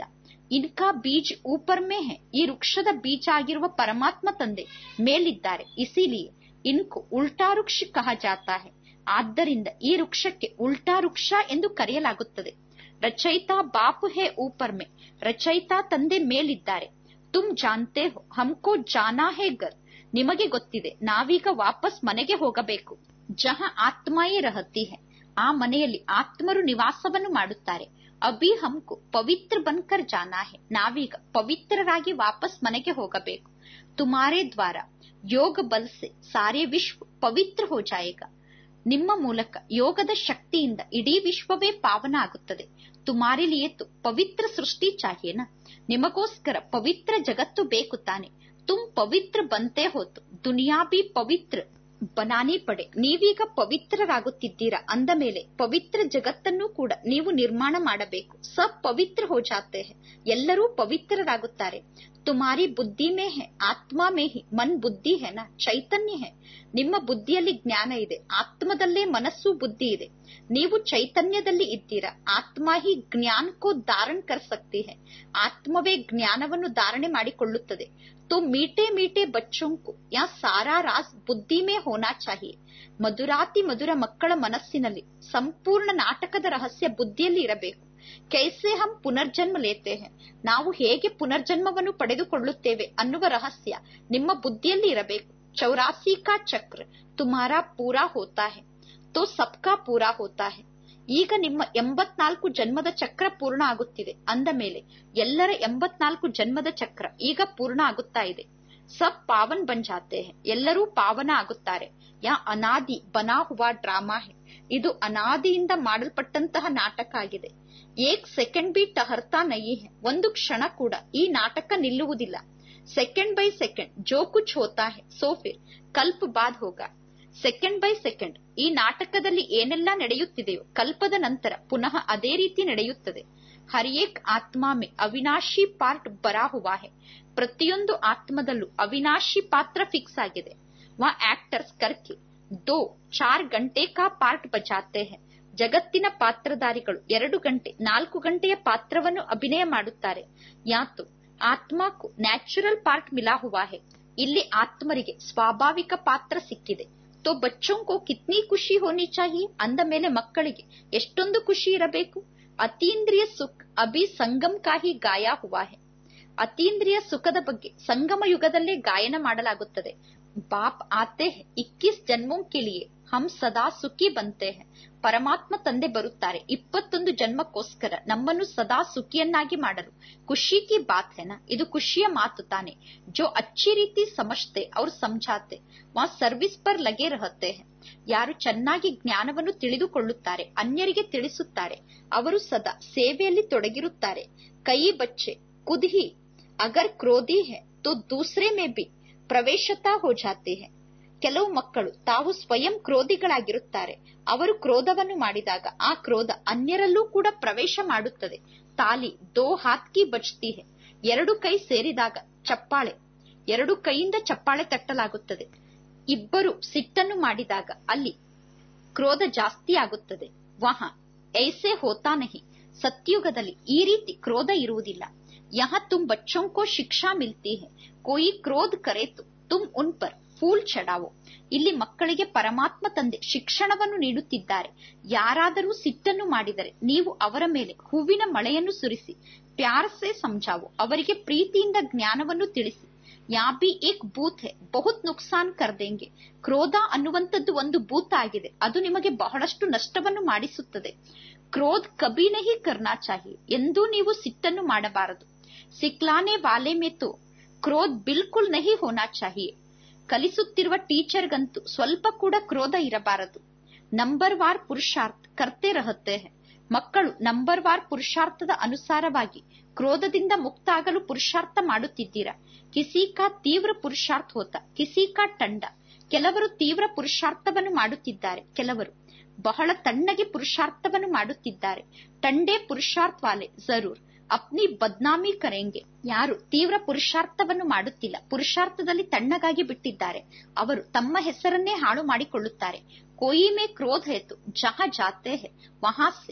ಇನ್ಕಾ ಬೀಜ್ ಊಪರ್ ಮೇ ಹೆ ಈ ವೃಕ್ಷದ ಬೀಜ ಆಗಿರುವ ಪರಮಾತ್ಮ ತಂದೆ ಮೇಲಿದ್ದಾರೆ ಇಸಿಲಿಯೇ ಇನ್ಕು ಉಲ್ಟಾ ವೃಕ್ಷ ಕಹ ಜಾತಾ ಹೆ ಆದ್ದರಿಂದ ಈ ವೃಕ್ಷಕ್ಕೆ ಉಲ್ಟಾ ವೃಕ್ಷ ಎಂದು ಕರೆಯಲಾಗುತ್ತದೆ ರಚಯಿತಾ ಬಾಪು ಹೇ ಊಪರ್ ಮೇ ರಚಯಿತಾ ತಂದೆ ಮೇಲಿದ್ದಾರೆ ತುಮ್ ಜಾನ್ತೆ ಹೋ ಹಮ್ಕೋ ಜಾನಾ ಹೇ ಗರ್ ನಿಮಗೆ ಗೊತ್ತಿದೆ ನಾವೀಗ ವಾಪಸ್ ಮನೆಗೆ ಹೋಗಬೇಕು ಜಹ ಆತ್ಮಾಯೇ ರಹತಿ ಹೆ ಆ ಮನೆಯಲ್ಲಿ ಆತ್ಮರು ನಿವಾಸವನ್ನು ಮಾಡುತ್ತಾರೆ ಅಭಿ ಹಮ್ಕು ಪವಿತ್ರ ಬನ್ಕರ್ ಜಾನಾ ಹೆ ನಾವೀಗ ಪವಿತ್ರರಾಗಿ ವಾಪಸ್ ಮನೆಗೆ ಹೋಗಬೇಕು ತುಮಾರೇ ದ್ವಾರ ಯೋಗ ಬಲ್ಸೆ ಸಾರೇ ವಿಶ್ವ ಪವಿತ್ರ ಹೋ ಜಾಯೇಗ ನಿಮ್ಮ ಮೂಲಕ ಯೋಗದ ಶಕ್ತಿಯಿಂದ ಇಡೀ ವಿಶ್ವವೇ ಪಾವನ ಆಗುತ್ತದೆ ತುಮಾರಿ ಲಿಯೇತು ಪವಿತ್ರ ಸೃಷ್ಟಿ ಚಾಹಿಯೇನ ನಿಮಗೋಸ್ಕರ ಪವಿತ್ರ ಜಗತ್ತು ಬೇಕು ತಾನೆ ತುಮ್ ಪವಿತ್ರ ಬಂತೆ ಹೋತು ದುನಿಯಾ ಬಿ ಪವಿತ್ರ ಬನಾನಿ ಪಡೆ ನೀವೀಗ ಪವಿತ್ರರಾಗುತ್ತಿದ್ದೀರಾ ಅಂದ ಮೇಲೆ ಪವಿತ್ರ ಜಗತ್ತನ್ನು ಕೂಡ ನೀವು ನಿರ್ಮಾಣ ಮಾಡಬೇಕು ಸಬ್ ಪವಿತ್ರ ಹೋ ಜಾತೆ ಹೆ ಎಲ್ಲರೂ ಪವಿತ್ರರಾಗುತ್ತಾರೆ ತುಮಾರಿ ಬುದ್ಧಿ ಮೇ ಹೆ ಆತ್ಮ ಮೇ ಹಿ ಮನ್ ಬುದ್ಧಿ ಹೆ ನ ಚೈತನ್ಯ ಹೆ ನಿಮ್ಮ ಬುದ್ಧಿಯಲ್ಲಿ ಜ್ಞಾನ ಇದೆ ಆತ್ಮದಲ್ಲೇ ಮನಸ್ಸು ಬುದ್ಧಿ ಇದೆ ನೀವು ಚೈತನ್ಯದಲ್ಲಿ ಇದ್ದೀರಾ ಆತ್ಮ ಹಿ ಜ್ಞಾನ ಕೋ ಧಾರಣ ಕರ್ ಸಕ್ತಿ ಹೆ ಆತ್ಮವೇ ಜ್ಞಾನವನ್ನು ಧಾರಣೆ ಮಾಡಿಕೊಳ್ಳುತ್ತದೆ तो मीठे मीठे बच्चों को या सारा राज ಬುದ್ಧಿ ಮೇ ಹೋನಾ ಚಾಹಿಯೆ ಮಧುರಾತಿ ಮಧುರ ಮಕ್ಕಳ ಮನಸ್ಸಿನಲ್ಲಿ ಸಂಪೂರ್ಣ ನಾಟಕದ ರಹಸ್ಯ ಬುದ್ಧಿಯಲ್ಲಿ ಇರಬೇಕು ಕೈಸೆ ಹಮ್ ಪುನರ್ಜನ್ಮ ಲೇತೆ ಹೆ ನಾವು ಹೇಗೆ ಪುನರ್ಜನ್ಮವನ್ನು ಪಡೆದುಕೊಳ್ಳುತ್ತೇವೆ ಅನ್ನುವ ರಹಸ್ಯ ನಿಮ್ಮ ಬುದ್ಧಿಯಲ್ಲಿ ಇರಬೇಕು ಚೌರಾಸಿ ಕಾ ಚಕ್ರ ತುಮಾರಾ ಪೂರಾ ಹೋತಾ ಹೆ ತೋ ಸಬ್ಕಾ ಪೂರಾ ಹೋತಾ ಹೆ ಈಗ ನಿಮ್ಮ ಎಂಬತ್ನಾಲ್ಕು ಜನ್ಮದ ಚಕ್ರ ಪೂರ್ಣ ಆಗುತ್ತಿದೆ ಅಂದ ಮೇಲೆ ಎಲ್ಲರ ಎಂಬತ್ನಾಲ್ಕು ಜನ್ಮದ ಚಕ್ರ ಈಗ ಪೂರ್ಣ ಆಗುತ್ತಾ ಇದೆ ಸಬ್ ಪಾವನ್ ಬನ್ ಜಾತೆ ಹೆ ಎಲ್ಲರೂ ಪಾವನ ಆಗುತ್ತಾರೆ ಯಾ ಅನಾದಿ ಬನಾ ಹುವಾ ಡ್ರಾಮಾ ಹೆ ಇದು ಅನಾದಿಯಿಂದ ಮಾಡಲ್ಪಟ್ಟಂತಹ ನಾಟಕ ಆಗಿದೆ ಏಕ್ ಸೆಕೆಂಡ್ ಬಿ ಟಹರ್ತಾ ನಯಿ ಹೆ ಒಂದು ಕ್ಷಣ ಕೂಡ ಈ ನಾಟಕ ನಿಲ್ಲುವುದಿಲ್ಲ ಸೆಕೆಂಡ್ ಬೈ ಸೆಕೆಂಡ್ ಜೋ ಕುಚ್ ಹೋತಾ ಹೆ ಸೋ ಫಿರ್ ಕಲ್ಪ ಬಾದ್ ಹೋಗಾ ಸೆಕೆಂಡ್ ಬೈ ಸೆಕೆಂಡ್ ಈ ನಾಟಕದಲ್ಲಿ ಏನೆಲ್ಲ ನಡೆಯುತ್ತಿದೆಯೋ ಕಲ್ಪದ ನಂತರ ಪುನಃ ಅದೇ ರೀತಿ ನಡೆಯುತ್ತದೆ ಹರಿಯೇಕ್ ಆತ್ಮಾ ಮೇ ಅವಿನಾಶಿ ಪಾರ್ಟ್ ಬರಾ ಹುವಾ ಹೆ ಪ್ರತಿಯೊಂದು ಆತ್ಮದಲ್ಲೂ ಅವಿನಾಶಿ ಪಾತ್ರ ಫಿಕ್ಸ್ ಆಗಿದೆ ವಾ ಆಕ್ಟರ್ಸ್ ಕರ್ಕೆ ದೋ ಚಾರ್ ಗಂಟೆ ಕಾ ಪಾರ್ಟ್ ಬಜಾತೆ ಹೆ ಜಗತ್ತಿನ ಪಾತ್ರಧಾರಿಗಳು ಎರಡು ಗಂಟೆ ನಾಲ್ಕು ಗಂಟೆಯ ಪಾತ್ರವನ್ನು ಅಭಿನಯ ಮಾಡುತ್ತಾರೆ ಯಾತು ಆತ್ಮಕು ನ್ಯಾಚುರಲ್ ಪಾರ್ಟ್ ಮಿಲಾ ಹುವಾ ಹೆ ಇಲ್ಲಿ ಆತ್ಮರಿಗೆ ಸ್ವಾಭಾವಿಕ ಪಾತ್ರ ಸಿಕ್ಕಿದೆ ತೋ ಬಚ್ಚೋಂ ಕೋ ಕಿತ್ನಿ ಖುಷಿ ಹೋನಿ ಚಾಹಿಯೆ ಅಂದ ಮೇಲೆ ಮಕ್ಕಳಿಗೆ ಎಷ್ಟೊಂದು ಖುಷಿ ಇರಬೇಕು ಅತೀಂದ್ರಿಯ ಸುಖ್ ಅಭಿ ಸಂಗಮ್ ಕಾಹಿ ಗಾಯ ಹುವಾ ಹೆ ಅತೀಂದ್ರಿಯ ಸುಖದ ಬಗ್ಗೆ ಸಂಗಮ ಯುಗದಲ್ಲೇ ಗಾಯನ ಮಾಡಲಾಗುತ್ತದೆ ಬಾಪ್ ಆತೆ ಹೆ ಇಕ್ಕಿಸ್ ಜನ್ಮೋಂ ಲಿಯೇ ಹಮ್ ಸದಾ ಸುಖಿ ಬಂತೆ ಹೆ ಪರಮಾತ್ಮ ತಂದೆ ಬರುತ್ತಾರೆ ಇಪ್ಪತ್ತೊಂದು ಜನ್ಮಕ್ಕೋಸ್ಕರ ನಮ್ಮನ್ನು ಸದಾ ಸುಖಿಯನ್ನಾಗಿ ಮಾಡಲು ಖುಷಿ ಕಿ ಬಾತ್ ಹೆನ ಇದು ಖುಷಿಯ ಮಾತು ತಾನೆ ಜೋ ಅಚ್ಚಿ ರೀತಿ ಸಮಜ್ತೆ ಅವ್ರು ಸಮझाते ವಾ ಸರ್ವಿಸ್ ಪರ್ ಲಗೆ ರಹತೆ ಹೆ ಯಾರು ಚೆನ್ನಾಗಿ ಜ್ಞಾನವನ್ನು ತಿಳಿದುಕೊಳ್ಳುತ್ತಾರೆ ಅನ್ಯರಿಗೆ ತಿಳಿಸುತ್ತಾರೆ ಅವರು ಸದಾ ಸೇವೆಯಲ್ಲಿ ತೊಡಗಿರುತ್ತಾರೆ ಕೈ ಬಚ್ಚೆ ಕುದ್ಹಿ ಅಗರ್ ಕ್ರೋಧಿ ಹೆ ತೋ ದೂಸರೆ ಮೇ ಬಿ ಪ್ರವೇಶತಾ ಹೋ ಜಾತೆ ಹೆ ಕೆಲವು ಮಕ್ಕಳು ತಾವು ಸ್ವಯಂ ಕ್ರೋಧಿಗಳಾಗಿರುತ್ತಾರೆ ಅವರು ಕ್ರೋಧವನ್ನು ಮಾಡಿದಾಗ ಆ ಕ್ರೋಧ ಅನ್ಯರಲ್ಲೂ ಕೂಡ ಪ್ರವೇಶ ಮಾಡುತ್ತದೆ ತಾಲಿ ದೋ ಹಾತ್ ಕಿ ಬಚ್ತಿ ಹೆ ಎರಡು ಕೈ ಸೇರಿದಾಗ ಚಪ್ಪಾಳೆ ಎರಡು ಕೈಯಿಂದ ಚಪ್ಪಾಳೆ ತಟ್ಟಲಾಗುತ್ತದೆ ಇಬ್ಬರು ಸಿಟ್ಟನ್ನು ಮಾಡಿದಾಗ ಅಲ್ಲಿ ಕ್ರೋಧ ಜಾಸ್ತಿ ಆಗುತ್ತದೆ ವಹ ಐಸೆ ಹೋತಾ ನಹಿ ಸತ್ಯುಗದಲ್ಲಿ ಈ ರೀತಿ ಕ್ರೋಧ ಇರುವುದಿಲ್ಲ ಯಹ ತುಮ್ ಬಚ್ಚೋಂ ಕೋ ಶಿಕ್ಷಾ ಮಿಲ್ತಿ ಹೆ ಕೋಯಿ ಕ್ರೋಧ ಕರೆ ತು ತುಮ್ ಉನ್ ಪರ್ ಫೂಲ್ ಚಡಾವೋ ಇಲ್ಲಿ ಮಕ್ಕಳಿಗೆ ಪರಮಾತ್ಮ ತಂದೆ ಶಿಕ್ಷಣವನ್ನು ನೀಡುತ್ತಿದ್ದಾರೆ ಯಾರಾದರೂ ಸಿಟ್ಟನ್ನು ಮಾಡಿದರೆ ನೀವು ಅವರ ಮೇಲೆ ಹೂವಿನ ಮಳೆಯನ್ನು ಸುರಿಸಿ ಪ್ಯಾರಸೆ ಸಮझाವೋ ಅವರಿಗೆ ಪ್ರೀತಿಯಿಂದ ಜ್ಞಾನವನ್ನು ತಿಳಿಸಿ ಯಾ ಬಿ ಏಕ್ ಬೂತ್ ಹೆ ಬಹುತ್ ನುಕ್ಸಾನ್ ಕರ್ ದೇಂಗೆ ಕ್ರೋಧ ಅನ್ನುವಂಥದ್ದು ಒಂದು ಬೂತ್ ಆಗಿದೆ ಅದು ನಿಮಗೆ ಬಹಳಷ್ಟು ನಷ್ಟವನ್ನು ಮಾಡಿಸುತ್ತದೆ ಕ್ರೋಧ್ ಕಬಿ ನಹಿ ಕರ್ನಾ ಚಾಹಿಯೆ ಎಂದೂ ನೀವು ಸಿಟ್ಟನ್ನು ಮಾಡಬಾರದು ಸಿಕ್ಲಾನೆ ವಾಲೆ ಮೇ ತೋ ಕ್ರೋಧ್ ಬಿಲ್ಕುಲ್ ನಹಿ ಹೋನಾ ಚಾಹಿಯೆ ಕಲಿಸುತ್ತಿರುವ ಟೀಚರ್ಗಂತೂ ಸ್ವಲ್ಪ ಕೂಡ ಕ್ರೋಧ ಇರಬಾರದು ನಂಬರ್ ವಾರ್ ಪುರುಷಾರ್ಥ ಕರ್ತೆ ರಹತೆ ಹೆ ಮಕ್ಕಳು ನಂಬರ್ ವಾರ್ ಪುರುಷಾರ್ಥದ ಅನುಸಾರವಾಗಿ ಕ್ರೋಧದಿಂದ ಮುಕ್ತ ಆಗಲು ಪುರುಷಾರ್ಥ ಮಾಡುತ್ತಿದ್ದೀರಾ ಕಿಸಿ ಕಾ ತೀವ್ರ ಪುರುಷಾರ್ಥ ಹೋತ ಕಿಸಿ ಕಾ ಟಂಡ ಕೆಲವರು ತೀವ್ರ ಪುರುಷಾರ್ಥವನ್ನು ಮಾಡುತ್ತಿದ್ದಾರೆ ಕೆಲವರು ಬಹಳ ತಣ್ಣಗೆ ಪುರುಷಾರ್ಥವನ್ನು ಮಾಡುತ್ತಿದ್ದಾರೆ ಟಂಡೆ ಪುರುಷಾರ್ಥ ವಾಲೆ ಜರೂರ್ ಅಪ್ನಿ ಬದ್ನಾಮಿ ಕರೆಂಗೆ ಯಾರು ತೀವ್ರ ಪುರುಷಾರ್ಥವನ್ನು ಮಾಡುತ್ತಿಲ್ಲ ಪುರುಷಾರ್ಥದಲ್ಲಿ ತಣ್ಣಗಾಗಿ ಬಿಟ್ಟಿದ್ದಾರೆ ಅವರು ತಮ್ಮ ಹೆಸರನ್ನೇ ಹಾಳು ಮಾಡಿಕೊಳ್ಳುತ್ತಾರೆ ಕೋಯಿ ಮೇ ಕ್ರೋಧ ಹೇತು ಜಹ ಜಾತೆ ಹೆ ವಹಾಸೆ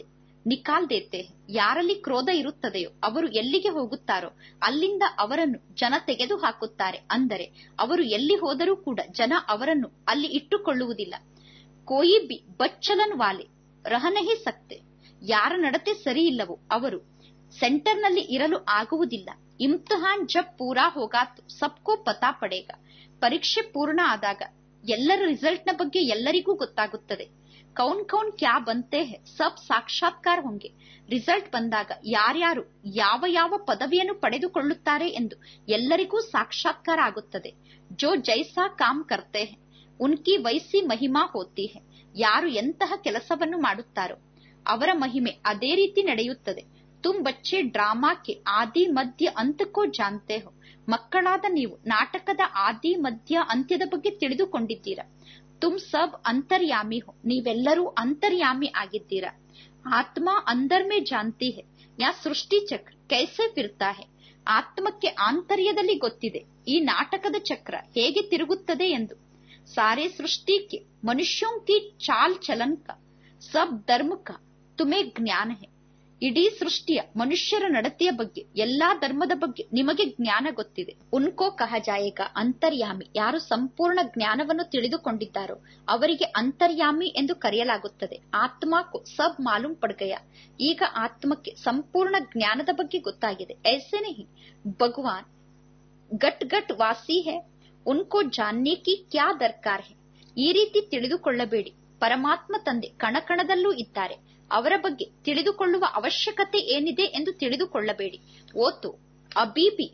ನಿಕಾಲ್ ದೇತೆ ಹೈ. ಯಾರಲ್ಲಿ ಕ್ರೋಧ ಇರುತ್ತದೆಯೋ ಅವರು ಎಲ್ಲಿಗೆ ಹೋಗುತ್ತಾರೋ ಅಲ್ಲಿಂದ ಅವರನ್ನು ಜನ ತೆಗೆದು ಹಾಕುತ್ತಾರೆ ಅಂದರೆ ಅವರು ಎಲ್ಲಿ ಹೋದರೂ ಕೂಡ ಜನ ಅವರನ್ನು ಅಲ್ಲಿ ಇಟ್ಟುಕೊಳ್ಳುವುದಿಲ್ಲ ಕೋಯಿ ಬಿ ಬಚ್ಚಲನ್ ವಾಲೆ ರಹನಹಿ ಸಕ್ತೆ ಯಾರ ನಡತೆ ಸರಿ ಇಲ್ಲವೋ ಅವರು ಸೆಂಟರ್ನಲ್ಲಿ ಇರಲು ಆಗುವುದಿಲ್ಲ ಇಮ್ತಿಹಾನ್ ಜಬ್ ಪೂರಾ ಹೋಗಾತು ಸಬ್ಕೋ ಪತಾ ಪಡೇಗ ಪರೀಕ್ಷೆ ಪೂರ್ಣ ಆದಾಗ ಎಲ್ಲರ ರಿಸಲ್ಟ್ನ ಬಗ್ಗೆ ಎಲ್ಲರಿಗೂ ಗೊತ್ತಾಗುತ್ತದೆ ಕೌನ್ ಕೌನ್ ಕ್ಯಾ ಬಂತೆ ಹೈ ಸಬ್ ಸಾಕ್ಷಾತ್ಕಾರ ಹೊಂಗೆ ರಿಸಲ್ಟ್ ಬಂದಾಗ ಯಾರ್ಯಾರು ಯಾವ ಯಾವ ಪದವಿಯನ್ನು ಪಡೆದುಕೊಳ್ಳುತ್ತಾರೆ ಎಂದು ಎಲ್ಲರಿಗೂ ಸಾಕ್ಷಾತ್ಕಾರ ಆಗುತ್ತದೆ ಜೋ ಜೈಸಾ ಕಾಮ್ ಕರ್ತೆ ಹೈ ಉನ್ಕಿ ವೈಸಿ ಮಹಿಮಾ ಹೋತಿ ಹೈ ಯಾರು ಎಂತಹ ಕೆಲಸವನ್ನು ಮಾಡುತ್ತಾರೋ ಅವರ ಮಹಿಮೆ ಅದೇ ರೀತಿ ನಡೆಯುತ್ತದೆ ತುಮ್ ಬಚ್ಚೆ ಡ್ರಾಮಾಕ್ಕೆ ಆದಿ ಮಧ್ಯ ಅಂತಕ್ಕೋ ಜಾನ್ತೆ ಹೋ ಮಕ್ಕಳಾದ ನೀವು ನಾಟಕದ ಆದಿ ಮಧ್ಯ ಅಂತ್ಯದ ಬಗ್ಗೆ ತಿಳಿದುಕೊಂಡಿದ್ದೀರಾ ತುಮ್ ಸಬ್ ಅಂತರ್ಯಾಮಿ ಹೋ ನೀವೆಲ್ಲರೂ ಅಂತರ್ಯಾಮಿ ಆಗಿದ್ದೀರಾ ಆತ್ಮ ಅಂದರ್ ಮೇ ಜಾನ್ತಿ ಹೈ ಯಾ ಸೃಷ್ಟಿ ಚಕ್ರ ಕೈಸೆ ಫಿರ್ತಾ ಹೈ ಆತ್ಮಕ್ಕೆ ಆಂತರ್ಯದಲ್ಲಿ ಗೊತ್ತಿದೆ ಈ ನಾಟಕದ ಚಕ್ರ ಹೇಗೆ ತಿರುಗುತ್ತದೆ ಎಂದು ಸಾರೆ ಸೃಷ್ಟಿಗೆ ಮನುಷ್ಯೋಂ ಕಿ ಚಾಲ್ ಚಲನ್ ಕಾ ಸಬ್ ಧರ್ಮ ಕಾ ತುಮೇ ಜ್ಞಾನ ಹೈ ಇಡೀ ಸೃಷ್ಟಿಯ ಮನುಷ್ಯರ ನಡತೆಯ ಬಗ್ಗೆ ಎಲ್ಲಾ ಧರ್ಮದ ಬಗ್ಗೆ ನಿಮಗೆ ಜ್ಞಾನ ಗೊತ್ತಿದೆ ಉನ್ಕೋ ಕಹ ಜಾಯೇಗ ಅಂತರ್ಯಾಮಿ ಯಾರು ಸಂಪೂರ್ಣ ಜ್ಞಾನವನ್ನು ತಿಳಿದುಕೊಂಡಿದ್ದಾರೋ ಅವರಿಗೆ ಅಂತರ್ಯಾಮಿ ಎಂದು ಕರೆಯಲಾಗುತ್ತದೆ ಆತ್ಮಕೋ ಸಬ್ ಮಾಲೂಮ್ ಪಡ್ಗಯ ಈಗ ಆತ್ಮಕ್ಕೆ ಸಂಪೂರ್ಣ ಜ್ಞಾನದ ಬಗ್ಗೆ ಗೊತ್ತಾಗಿದೆ ಐಸೇನೆ ಹಿ ಭಗವಾನ್ ಗಟ್ ಗಟ್ ವಾಸಿ ಹೇ ಉನ್ಕೋ ಜಾನ್ನೆ ಕಿ ಕ್ಯಾ ದರ್ಕಾರ್ ಹೇ ಈ ರೀತಿ ತಿಳಿದುಕೊಳ್ಳಬೇಡಿ ಪರಮಾತ್ಮ ತಂದೆ ಕಣಕಣದಲ್ಲೂ ಇದ್ದಾರೆ ಅವರ ಬಗ್ಗೆ ತಿಳಿದುಕೊಳ್ಳುವ ಅವಶ್ಯಕತೆ ಏನಿದೆ ಎಂದು ತಿಳಿದುಕೊಳ್ಳಬೇಡಿ ಓತು ಅಬೀಬಿ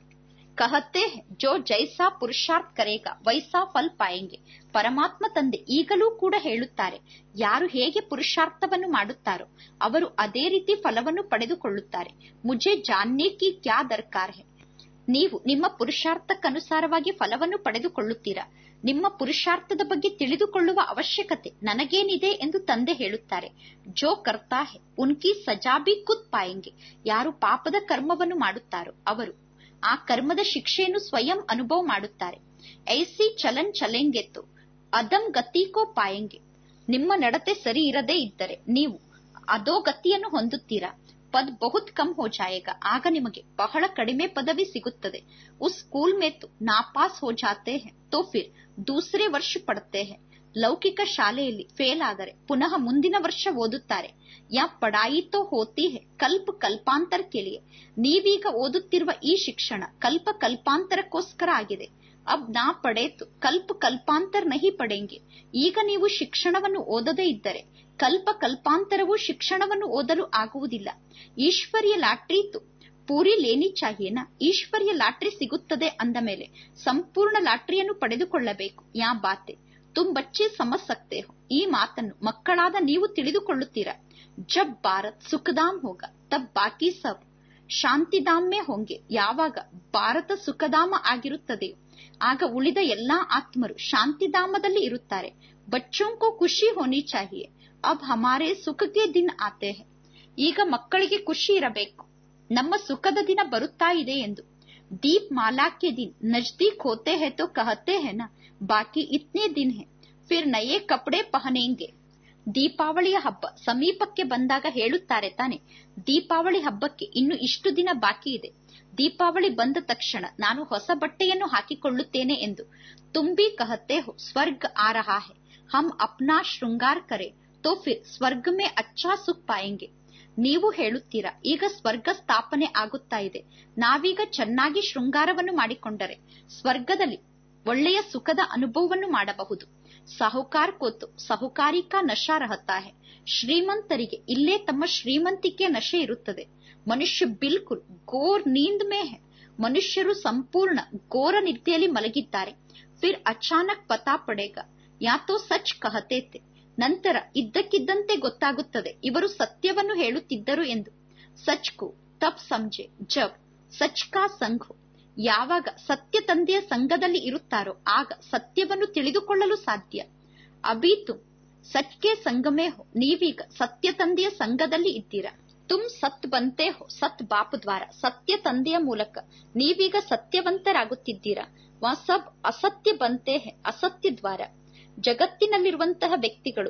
ಕಹತೆ ಹೈ, ಜೋ ಜೈಸಾ ಪುರುಷಾರ್ಥ ಕರೇಗ ವೈಸಾ ಫಲ್ ಪಾಯೆಂಗೆ ಪರಮಾತ್ಮ ತಂದೆ ಈಗಲೂ ಕೂಡ ಹೇಳುತ್ತಾರೆ ಯಾರು ಹೇಗೆ ಪುರುಷಾರ್ಥವನ್ನು ಮಾಡುತ್ತಾರೋ ಅವರು ಅದೇ ರೀತಿ ಫಲವನ್ನು ಪಡೆದುಕೊಳ್ಳುತ್ತಾರೆ ಮುಜೆ ಜಾನ್ನೆ ಕಿ ಕ್ಯಾ ದರ್ಕಾರ್ ಹೈ ನೀವು ನಿಮ್ಮ ಪುರುಷಾರ್ಥಕ್ಕನುಸಾರವಾಗಿ ಫಲವನ್ನು ಪಡೆದುಕೊಳ್ಳುತ್ತೀರಾ ನಿಮ್ಮ ಪುರುಷಾರ್ಥದ ಬಗ್ಗೆ ತಿಳಿದುಕೊಳ್ಳುವ ಅವಶ್ಯಕತೆ ನನಗೇನಿದೆ ಎಂದು ತಂದೆ ಹೇಳುತ್ತಾರೆ ಜೋ ಕರ್ತಾ ಹೈ ಉನ್ಕಿ ಸಜಾಬಿ ಕುತ್ ಪಾಯೆಂಗೆ ಯಾರು ಪಾಪದ ಕರ್ಮವನ್ನು ಮಾಡುತ್ತಾರೋ ಅವರು ಆ ಕರ್ಮದ ಶಿಕ್ಷೆಯನ್ನು ಸ್ವಯಂ ಅನುಭವ ಮಾಡುತ್ತಾರೆ ಐಸಿ ಚಲನ್ ಚಲೆಂಗೆತ್ತು ಅದಮ್ ಗತಿಕೋ ಪಾಯೆಂಗೆ ನಿಮ್ಮ ನಡತೆ ಸರಿ ಇರದೇ ಇದ್ದರೆ ನೀವು ಅದೋ ಗತಿಯನ್ನು ಹೊಂದುತ್ತೀರಾ ಪದ್ ಬಹುತ್ ಕಮ್ ಹೋ ಜಾಯೇಗ ಆಗ ನಿಮಗೆ ಬಹಳ ಕಡಿಮೆ ಪದವಿ ಸಿಗುತ್ತದೆ ಉಸ್ ಸ್ಕೂಲ್ ಮೇ ತು ನಾಪಾಸ್ ಹೋ ಜಾತೆ ಹೈ ತೋ ಫಿರ್ ದೂಸರೆ ವರ್ಷ ಪಡ್ತೆ ಹೈ ಲೌಕಿಕ ಶಾಲೆಯಲ್ಲಿ ಫೇಲ್ ಆದರೆ ಪುನಃ ಮುಂದಿನ ವರ್ಷ ಓದುತ್ತಾರೆ ಯಾ ಪಡಾಯಿ ತೋ ಹೋತಿ ಹೈ ಕಲ್ಪ ಕಲ್ಪಾಂತರ ಕೇಳಿಯೇ ನೀವೀಗ ಓದುತ್ತಿರುವ ಈ ಶಿಕ್ಷಣ ಕಲ್ಪ ಕಲ್ಪಾಂತರಕ್ಕೋಸ್ಕರ ಆಗಿದೆ ಅಬ್ ನಾ ಪಡೇತು ಕಲ್ಪ ಕಲ್ಪಾಂತರ ನಹಿ ಪಡೆಂಗೆ ಈಗ ನೀವು ಶಿಕ್ಷಣವನ್ನು ಓದದೇ ಇದ್ದರೆ ಕಲ್ಪ ಕಲ್ಪಾಂತರವು ಶಿಕ್ಷಣವನ್ನು ಓದಲು ಆಗುವುದಿಲ್ಲ ಈಶ್ವರ್ಯ ಲಾಟ್ರಿ ತು ಪೂರಿ ಲೇನಿ ಚಾಹಿಯೇನಾ ಈಶ್ವರ್ಯ ಲಾಟ್ರಿ ಸಿಗುತ್ತದೆ ಅಂದ ಮೇಲೆ ಸಂಪೂರ್ಣ ಲಾಟ್ರಿಯನ್ನು ಪಡೆದುಕೊಳ್ಳಬೇಕು ಯಾ ಬಾತೆ ತುಮ್ ಬಚ್ಚೆ ಸಮಜ್ ಸಕ್ತೆ ಹೋ ಈ ಮಾತನ್ನು ಮಕ್ಕಳಾದ ನೀವು ತಿಳಿದುಕೊಳ್ಳುತ್ತೀರಾ ಜಬ್ ಭಾರತ್ ಸುಖದಾಮ್ ಹೋಗ ತಬ್ ಬಾಕಿ ಸಬ್ ಶಾಂತಿಧಾಮ್ ಮೇ ಹೋಂಗೆ ಯಾವಾಗ ಭಾರತ ಸುಖಧಾಮ ಆಗಿರುತ್ತದೆಯೋ ಆಗ ಉಳಿದ ಎಲ್ಲಾ ಆತ್ಮರು ಶಾಂತಿಧಾಮದಲ್ಲಿ ಇರುತ್ತಾರೆ ಬಚ್ಚೋಂ ಕೋ ಖುಷಿ ಹೋನಿ ಚಾಹಿಯೇ ಅಬ್ ಹಮಾರೆ ಸುಖಕ್ಕೆ ದಿನ ಆತೆ ಹೈ ಈಗ ಮಕ್ಕಳಿಗೆ ಖುಷಿ ಇರಬೇಕು ನಮ್ಮ ಸುಖದ ದಿನ ಬರುತ್ತಾ ಇದೆ ಎಂದು ದೀಪ್ ಮಾಲಾ ಕೆ ದಿನ್ ನಜ್ದೀಕ್ ಹೋತೆ ಹೈ ತೋ ಕಹತೆ ಹೈ ನಾ ಬಾಕಿ ಇತ್ನೇ ದಿನ್ ಹೈ ಫಿರ್ ನಯೇ ಕಪಡೆ ಪಹನೇಂಗೆ ದೀಪಾವಳಿಯ ಹಬ್ಬ ಸಮೀಪಕ್ಕೆ ಬಂದಾಗ ಹೇಳುತ್ತಾರೆ ತಾನೆ ದೀಪಾವಳಿ ಹಬ್ಬಕ್ಕೆ ಇನ್ನು ಇಷ್ಟು ದಿನ ಬಾಕಿ ಇದೆ ದೀಪಾವಳಿ ಬಂದ ತಕ್ಷಣ ನಾನು ಹೊಸ ಬಟ್ಟೆಯನ್ನು ಹಾಕಿಕೊಳ್ಳುತ್ತೇನೆ ಎಂದು ತುಂಬಿ ಕಹತೆ ಹೋ ಸ್ವರ್ಗ ಆ ರಹಾ ಹೈ ಹಮ್ ಅಪ್ನಾ ಶೃಂಗಾರ್ ಕರೆ ತೋ ಫಿರ್ ಸ್ವರ್ಗ ಮೇ ಅಚ್ಚಾ ಸುಖ್ ಪಾಯೆಂಗೆ ನೀವು ಹೇಳುತ್ತೀರಾ ಈಗ ಸ್ವರ್ಗ ಸ್ಥಾಪನೆ ಆಗುತ್ತಾ ಇದೆ ನಾವೀಗ ಚೆನ್ನಾಗಿ ಶೃಂಗಾರವನ್ನು ಮಾಡಿಕೊಂಡರೆ ಸ್ವರ್ಗದಲ್ಲಿ ಒಳ್ಳೆಯ ಸುಖದ ಅನುಭವವನ್ನು ಮಾಡಬಹುದು ಸಾಹುಕಾರ್ ಕೋತು ಸಾಹುಕಾರಿ ಕಾ ನಶಾ ರಹತಾ ಹೈ ಶ್ರೀಮಂತರಿಗೆ ಇಲ್ಲೇ ತಮ್ಮ ಶ್ರೀಮಂತಿಕೆಯ ನಶೆ ಇರುತ್ತದೆ ಮನುಷ್ಯ ಬಿಲ್ಕುಲ್ ಗೋರ್ ನೀಂದ್ ಮೇ ಹೈ ಮನುಷ್ಯರು ಸಂಪೂರ್ಣ ಘೋರ ನಿದ್ದೆಯಲ್ಲಿ ಮಲಗಿದ್ದಾರೆ ಫಿರ್ ಅಚಾನಕ್ ಪತಾ ಪಡೇಗ ಯಾತೋ ಸಚ್ ಕಹತೆ ಥೆ ನಂತರ ಇದ್ದಕ್ಕಿದ್ದಂತೆ ಗೊತ್ತಾಗುತ್ತದೆ ಇವರು ಸತ್ಯವನ್ನು ಹೇಳುತ್ತಿದ್ದರು ಎಂದು ಸಚ್ ಕೋ ತಬ್ ಸಂಜೆ ಜಬ್ ಸಚ್ ಕಾ ಸಂಘ್ ಹೋ ಯಾವಾಗ ಸತ್ಯ ತಂದೆಯ ಸಂಘದಲ್ಲಿ ಇರುತ್ತಾರೋ ಆಗ ಸತ್ಯವನ್ನು ತಿಳಿದುಕೊಳ್ಳಲು ಸಾಧ್ಯ ಅಭಿ ತುಮ್ ಸಚ್ ಕೆ ಸಂಗಮೇ ಹೋ ನೀವೀಗ ಸತ್ಯ ತಂದೆಯ ಸಂಘದಲ್ಲಿ ಇದ್ದೀರಾ ತುಮ್ ಸತ್ ಬಂತೆ ಹೋ ಸತ್ ಬಾಪ್ ದ್ವಾರ ಸತ್ಯ ತಂದೆಯ ಮೂಲಕ ನೀವೀಗ ಸತ್ಯವಂತರಾಗುತ್ತಿದ್ದೀರಾ ವಾ ಸಬ್ ಅಸತ್ಯ ಬಂತೆ ಹೇ ಅಸತ್ಯ ದ್ವಾರ ಜಗತ್ತಿನಲ್ಲಿರುವಂತಹ ವ್ಯಕ್ತಿಗಳು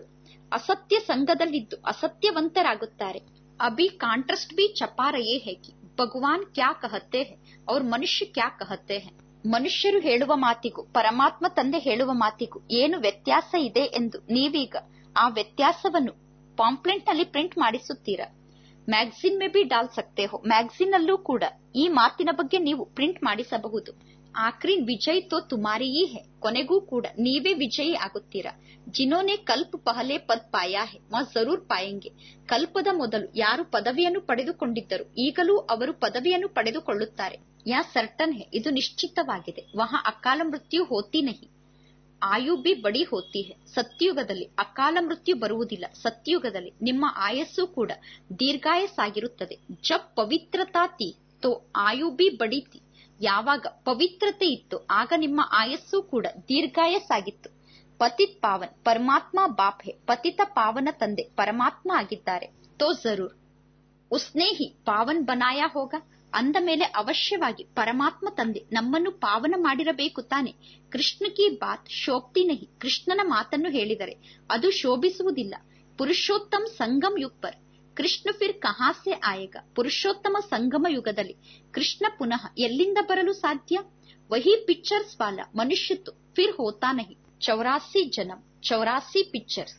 ಅಸತ್ಯ ಸಂಘದಲ್ಲಿದ್ದು ಅಸತ್ಯವಂತರಾಗುತ್ತಾರೆ ಅಭಿ ಕಾಂಟ್ರಸ್ಟ್ ಬಿ ಚಪಾರಯೇ ಹೇಗೆ ಭಗವಾನ್ ಕ್ಯಾ ಕಹತೆ ಹೇ ಅವ್ರ ಮನುಷ್ಯ ಕ್ಯಾ ಕಹತೆ ಹೇ ಮನುಷ್ಯರು ಹೇಳುವ ಮಾತಿಗೂ ಪರಮಾತ್ಮ ತಂದೆ ಹೇಳುವ ಮಾತಿಗೂ ಏನು ವ್ಯತ್ಯಾಸ ಇದೆ ಎಂದು ನೀವೀಗ ಆ ವ್ಯತ್ಯಾಸವನ್ನು ಪಾಂಪ್ಲೆಂಟ್ ನಲ್ಲಿ ಪ್ರಿಂಟ್ ಮಾಡಿಸುತ್ತೀರಾ ಮ್ಯಾಗಝಿನ್ ಮೇ ಬಿ ಡಾಲ್ ಸಕ್ತೆ ಹೋ ಮ್ಯಾಗಝಿನ್ ಅಲ್ಲೂ ಕೂಡ ಈ ಮಾತಿನ ಬಗ್ಗೆ ನೀವು ಪ್ರಿಂಟ್ ಮಾಡಿಸಬಹುದು ಆಕ್ರಿನ್ ವಿಜಯ್ ತೋ ತುಮಾರಿಯೇ ಹೇ ಕೊನೆಗೂ ಕೂಡ ನೀವೇ ವಿಜಯಿ ಆಗುತ್ತೀರಾ ಜಿನೋನೆ ಕಲ್ಪ ಪಹಲೆ ಪದ್ ಪಾಯಾ ಹೇ ವಾ ಜರೂರ್ ಪಾಯೆಂಗೆ ಕಲ್ಪದ ಮೊದಲು ಯಾರು ಪದವಿಯನ್ನು ಪಡೆದುಕೊಂಡಿದ್ದರು ಈಗಲೂ ಅವರು ಪದವಿಯನ್ನು ಪಡೆದುಕೊಳ್ಳುತ್ತಾರೆ ಯಾ ಸರ್ಟನ್ ಹೇ ಇದು ನಿಶ್ಚಿತವಾಗಿದೆ ವಹ ಅಕಾಲ ಮೃತ್ಯು ಹೋತಿ ನಹಿ ಆಯು ಬಿ ಬಡಿ ಹೋತಿ ಹೇ ಸತ್ಯುಗದಲ್ಲಿ ಅಕಾಲ ಮೃತ್ಯು ಬರುವುದಿಲ್ಲ ಸತ್ಯುಗದಲ್ಲಿ ನಿಮ್ಮ ಆಯಸ್ಸು ಕೂಡ ದೀರ್ಘಾಯಸ್ಸಾಗಿರುತ್ತದೆ ಜಬ್ ಪವಿತ್ರತಾ ತಿ ತೋ ಆಯು ಬಿ ಬಡಿತಿ ಯಾವಾಗ ಪವಿತ್ರತೆ ಇತ್ತು ಆಗ ನಿಮ್ಮ ಆಯಸ್ಸು ಕೂಡ ದೀರ್ಘಾಯಸ್ಸಾಗಿತ್ತು ಪತಿತ್ ಪಾವನ್ ಪರಮಾತ್ಮ ಬಾಪ್ ಹೇ ಪತಿತ ಪಾವನ ತಂದೆ ಪರಮಾತ್ಮ ಆಗಿದ್ದಾರೆ ತೋ ಜರೂರ್ ಉಸ್ನೇ ಹಿ ಪಾವನ್ ಬನಾಯಾ ಹೋಗ ಅಂದ ಮೇಲೆ ಅವಶ್ಯವಾಗಿ ಪರಮಾತ್ಮ ತಂದೆ ನಮ್ಮನ್ನು ಪಾವನ ಮಾಡಿರಬೇಕು ತಾನೆ ಕೃಷ್ಣ ಕಿ ಬಾತ್ ಶೋಕ್ತಿ ನಹಿ ಕೃಷ್ಣನ ಮಾತನ್ನು ಹೇಳಿದರೆ ಅದು ಶೋಭಿಸುವುದಿಲ್ಲ ಪುರುಷೋತ್ತಮ್ ಸಂಗಮ್ ಯುಗ್ ಪರ್ ಕೃಷ್ಣ ಫಿರ್ ಕಹಾ ಸೆ ಆಯೇಗ ಪುರುಷೋತ್ತಮ ಸಂಗಮ ಯುಗದಲ್ಲಿ ಕೃಷ್ಣ ಪುನಃ ಎಲ್ಲಿಂದ ಬರಲು ಸಾಧ್ಯ ವಹಿ ಪಿಕ್ಚರ್ಸ್ ವಾಲ ಮನುಷ್ಯತ್ತು ಫಿರ್ ಹೋತಾ ನಹಿ ಚೌರಾಸಿ ಜನಂ ಚೌರಾಸಿ ಪಿಕ್ಚರ್ಸ್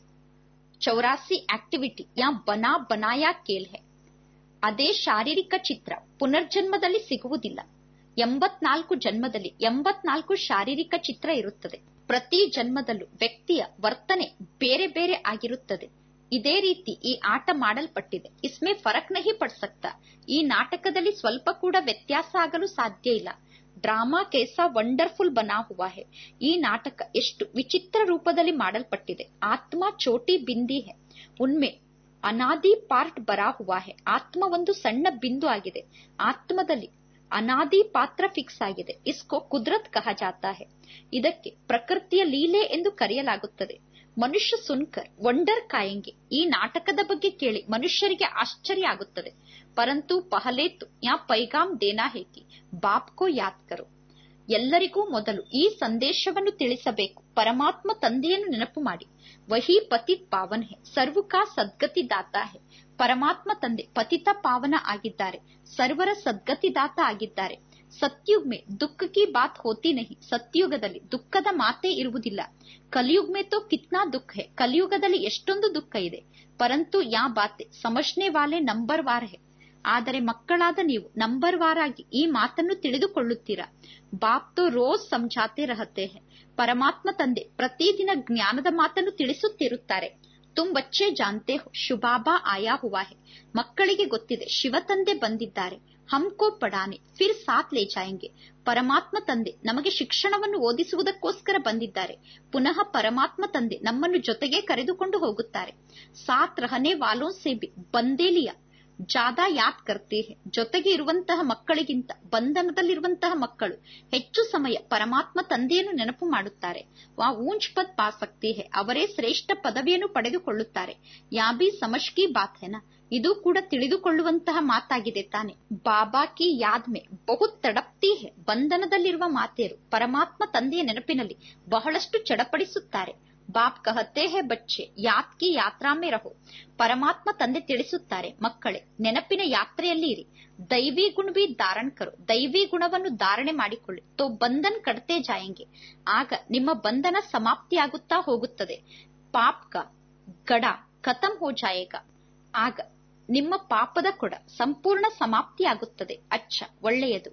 ಚೌರಾಸಿ ಆಕ್ಟಿವಿಟಿ ಯಾ ಬನಾ ಬನಾಯಾ ಕೇಲ್ ಹೇ ಅದೇ ಶಾರೀರಿಕ ಚಿತ್ರ ಪುನರ್ಜನ್ಮದಲ್ಲಿ ಸಿಗುವುದಿಲ್ಲ ಎಂಬತ್ನಾಲ್ಕು ಜನ್ಮದಲ್ಲಿ ಎಂಬತ್ನಾಲ್ಕು ಶಾರೀರಿಕ ಚಿತ್ರ ಇರುತ್ತದೆ ಪ್ರತಿ ಜನ್ಮದಲ್ಲೂ ವ್ಯಕ್ತಿಯ ವರ್ತನೆ ಬೇರೆ ಬೇರೆ ಆಗಿರುತ್ತದೆ ಇದೇ ರೀತಿ ಈ ಆಟ ಮಾಡಲ್ಪಟ್ಟಿದೆ ಇಸ್ಮೇ ಫರಕ್ ನಹಿ ಪಡ್ ಸಕ್ತಾ ಈ ನಾಟಕದಲ್ಲಿ ಸ್ವಲ್ಪ ಕೂಡ ವ್ಯತ್ಯಾಸ ಆಗಲು ಸಾಧ್ಯ ಇಲ್ಲ ಡ್ರಾಮಾ ಕೇಸಾ ವಂಡರ್ಫುಲ್ ಬನಾ ಹುವಾ ಹೇ ಈ ನಾಟಕ ಎಷ್ಟು ವಿಚಿತ್ರ ರೂಪದಲ್ಲಿ ಮಾಡಲ್ಪಟ್ಟಿದೆ ಆತ್ಮ ಚೋಟಿ ಬಿಂದಿ ಹೇ ಉನ್ಮೆ ಅನಾದಿ ಪಾರ್ಟ್ ಬರಾ ಹುವಾ ಹೇ ಆತ್ಮ ಒಂದು ಸಣ್ಣ ಬಿಂದು ಆಗಿದೆ ಆತ್ಮದಲ್ಲಿ ಅನಾದಿ ಪಾತ್ರ ಫಿಕ್ಸ್ ಆಗಿದೆ ಇಸ್ಕೋ ಕುದ್ರತ್ ಕಹ ಜಾತಾ ಹೇ ಇದಕ್ಕೆ ಪ್ರಕೃತಿಯ ಲೀಲೆ ಎಂದು ಕರೆಯಲಾಗುತ್ತದೆ ಮನುಷ್ಯ ಸುನ್ಕರ್ ವಂಡರ್ ಕಾಯಂಗೆ ಈ ನಾಟಕದ ಬಗ್ಗೆ ಕೇಳಿ ಮನುಷ್ಯರಿಗೆ ಆಶ್ಚರ್ಯ ಆಗುತ್ತದೆ ಪರಂತು ಪಹಲೇತು ಯಾ ಪೈಗಾಮ್ ದೇನಾ ಹೇಕಿ ಬಾಪ್ ಕೋ ಯಾದ್ ಕರೋ ಎಲ್ಲರಿಗೂ ಮೊದಲು ಈ ಸಂದೇಶವನ್ನು ತಿಳಿಸಬೇಕು ಪರಮಾತ್ಮ ತಂದೆಯನ್ನು ನೆನಪು ಮಾಡಿ ವಹಿ ಪತಿತ್ ಪಾವನ್ ಹೇ ಸರ್ವಕಾ ಸದ್ಗತಿ ದಾತಾ ಹೇ ಪರಮಾತ್ಮ ತಂದೆ ಪತಿತ ಪಾವನ ಆಗಿದ್ದಾರೆ ಸರ್ವರ ಸದ್ಗತಿದಾತ ಆಗಿದ್ದಾರೆ ಸತ್ಯುಗ್ ಮೇ ದುಃಖ ಕಿ ಬಾತ್ ಹೋತಿ ನಹಿ ಸತ್ಯುಗದಲ್ಲಿ ದುಃಖದ ಮಾತೇ ಇರುವುದಿಲ್ಲ ಕಲಿಯುಗ್ ಮೇ ತೋ ಕಿತ್ನಾ ದುಃಖ ಹೇ ಕಲಿಯುಗದಲ್ಲಿ ಎಷ್ಟೊಂದು ದುಃಖ ಇದೆ ಪರಂತು ಯಾ ಬಾತೆ ಸಮಜ್ನೆ ವಾಲೆ ನಂಬರ್ ವಾರ್ ಹೇ ಆದರೆ ಮಕ್ಕಳಾದ ನೀವು ನಂಬರ್ ವಾರ್ ಆಗಿ ಈ ಮಾತನ್ನು ತಿಳಿದುಕೊಳ್ಳುತ್ತೀರಾ ಬಾಪ್ ತೋ ರೋಜ್ ಸಮझाते रहते हैं ಪರಮಾತ್ಮ ತಂದೆ ಪ್ರತಿದಿನ ಜ್ಞಾನದ ಮಾತನ್ನು ತಿಳಿಸುತ್ತಿರುತ್ತಾರೆ ತುಮ್ ಬಚ್ಚೆ ಜಾನ್ತೆ ಹೋ ಶುಭಾಬಾ ಆಯಾ ಹುವಾ ಹೇ ಮಕ್ಕಳಿಗೆ ಗೊತ್ತಿದೆ ಶಿವ ತಂದೆ ಬಂದಿದ್ದಾರೆ ಹಮ್ಕೋ ಪಡಾನೆ ಫಿರ್ ಸಾತ್ ಲೇ ಜಾಯಂಗೆ ಪರಮಾತ್ಮ ತಂದೆ ನಮಗೆ ಶಿಕ್ಷಣವನ್ನು ಓದಿಸುವುದಕ್ಕೋಸ್ಕರ ಬಂದಿದ್ದಾರೆ ಪುನಃ ಪರಮಾತ್ಮ ತಂದೆ ನಮ್ಮನ್ನು ಜೊತೆಗೆ ಕರೆದುಕೊಂಡು ಹೋಗುತ್ತಾರೆ ಸಾತ್ ರಹನೆ ವಾಲೋ ಸೇ ಬಿ ಬಂದೇಲಿಯ ಜಾದಾ ಯಾದ್ ಕರ್ತೆ ಹೇ ಜೊತೆಗೆ ಇರುವಂತಹ ಮಕ್ಕಳಿಗಿಂತ ಬಂಧನದಲ್ಲಿರುವಂತಹ ಮಕ್ಕಳು ಹೆಚ್ಚು ಸಮಯ ಪರಮಾತ್ಮ ತಂದೆಯನ್ನು ನೆನಪು ಮಾಡುತ್ತಾರೆ ವಾ ಊಂಚ್ ಪದ್ ಪಾ ಸಕ್ತಿ ಹೇ ಅವರೇ ಶ್ರೇಷ್ಠ ಪದವಿಯನ್ನು ಪಡೆದುಕೊಳ್ಳುತ್ತಾರೆ ಯಾ ಬಿ ಸಮಶ್ ಕಿ ಬಾತ್ ಹೆನಾ ಇದು ಕೂಡ ತಿಳಿದುಕೊಳ್ಳುವಂತಹ ಮಾತಾಗಿದೆ ತಾನೆ ಬಾಬಾ ಕಿ ಯಾದ್ ಮೇ ಬಹುತ್ ತಡಪ್ತಿ ಹೇ ಬಂಧನದಲ್ಲಿರುವ ಮಾತೆಯರು ಪರಮಾತ್ಮ ತಂದೆಯ ನೆನಪಿನಲ್ಲಿ ಬಹಳಷ್ಟು ಚಡಪಡಿಸುತ್ತಾರೆ ಬಾಪ್ ಕಹತೆ ಹೇ ಬಚ್ಚೆ ಯಾತ್ ಕಿ ಯಾತ್ರಾ ಮೇ ರಹೋ ಪರಮಾತ್ಮ ತಂದೆ ತಿಳಿಸುತ್ತಾರೆ ಮಕ್ಕಳೇ ನೆನಪಿನ ಯಾತ್ರೆಯಲ್ಲಿ ಇರಿ ದೈವಿ ಗುಣ ಬಿ ಧಾರಣ್ ಕರು ದೈವಿ ಗುಣವನ್ನು ಧಾರಣೆ ಮಾಡಿಕೊಳ್ಳಿ ತೋ ಬಂಧನ್ ಕಡತೆ ಜಾಯಂಗೆ ಆಗ ನಿಮ್ಮ ಬಂಧನ ಸಮಾಪ್ತಿಯಾಗುತ್ತಾ ಹೋಗುತ್ತದೆ ಪಾಪ್ ಕ ಗಡ ಖತಮ್ ಹೋ ಜಾಯೇಗ ಆಗ ನಿಮ್ಮ ಪಾಪದ ಕೊಡ ಸಂಪೂರ್ಣ ಸಮಾಪ್ತಿಯಾಗುತ್ತದೆ ಅಚ್ಚ ಒಳ್ಳೆಯದು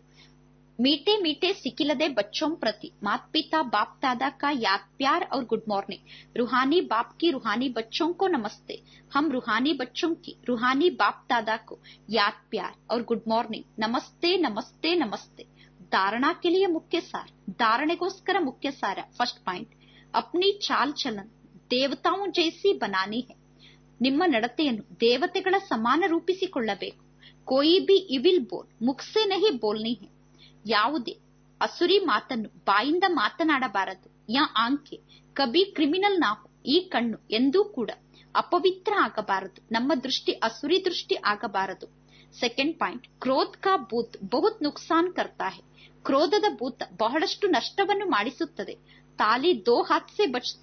मीठे मीठे सिकिलदे बच्चों प्रति माता पिता बाप दादा का याद प्यार और गुड मॉर्निंग रूहानी बाप की रूहानी बच्चों को नमस्ते हम रूहानी बच्चों की रूहानी बाप दादा को याद प्यार और गुड मॉर्निंग नमस्ते नमस्ते नमस्ते धारणा के लिए मुख्य सार धारणेಗೋಸ್ಕರ ಮುಖ್ಯ ಸಾರ ಫಸ್ಟ್ ಪಾಯಿಂಟ್ अपनी चाल चलन ದೇವತಾओं जैसी बनानी है ನಿಮ್ಮ ನಡತೆಯನ್ನು ದೇವತೆಗಳ ಸಮಾನ ರೂಪಿಸಿಕೊಳ್ಳಬೇಕು ಕೋಯಿ ಬಿ ಇವಿಲ್ ಬೋಲ್ ಮುಖ್ಸೆ ನಹಿ ಬೋಲ್ನಿ ಹೇ ಯಾವುದೇ ಅಸುರಿ ಮಾತನ್ನು ಬಾಯಿಂದ ಮಾತನಾಡಬಾರದು ಯಾ ಆಂಕೆ ಕಬಿ ಕ್ರಿಮಿನಲ್ ನಾವು ಈ ಕಣ್ಣು ಎಂದೂ ಕೂಡ ಅಪವಿತ್ರ ಆಗಬಾರದು ನಮ್ಮ ದೃಷ್ಟಿ ಅಸುರಿ ದೃಷ್ಟಿ ಆಗಬಾರದು ಸೆಕೆಂಡ್ ಪಾಯಿಂಟ್ ಕ್ರೋಧ್ ಕಾ ಭೂತ್ ಬಹುತ್ ನುಕ್ಸಾನ್ ಕರ್ತಾ ಹೇ ಕ್ರೋಧದ ಭೂತ ಬಹಳಷ್ಟು ನಷ್ಟವನ್ನು ಮಾಡಿಸುತ್ತದೆ ತಾಲಿ ದೋ ಹಾತ್ ಸೆ ಬಚ್ತಿ ಹೇ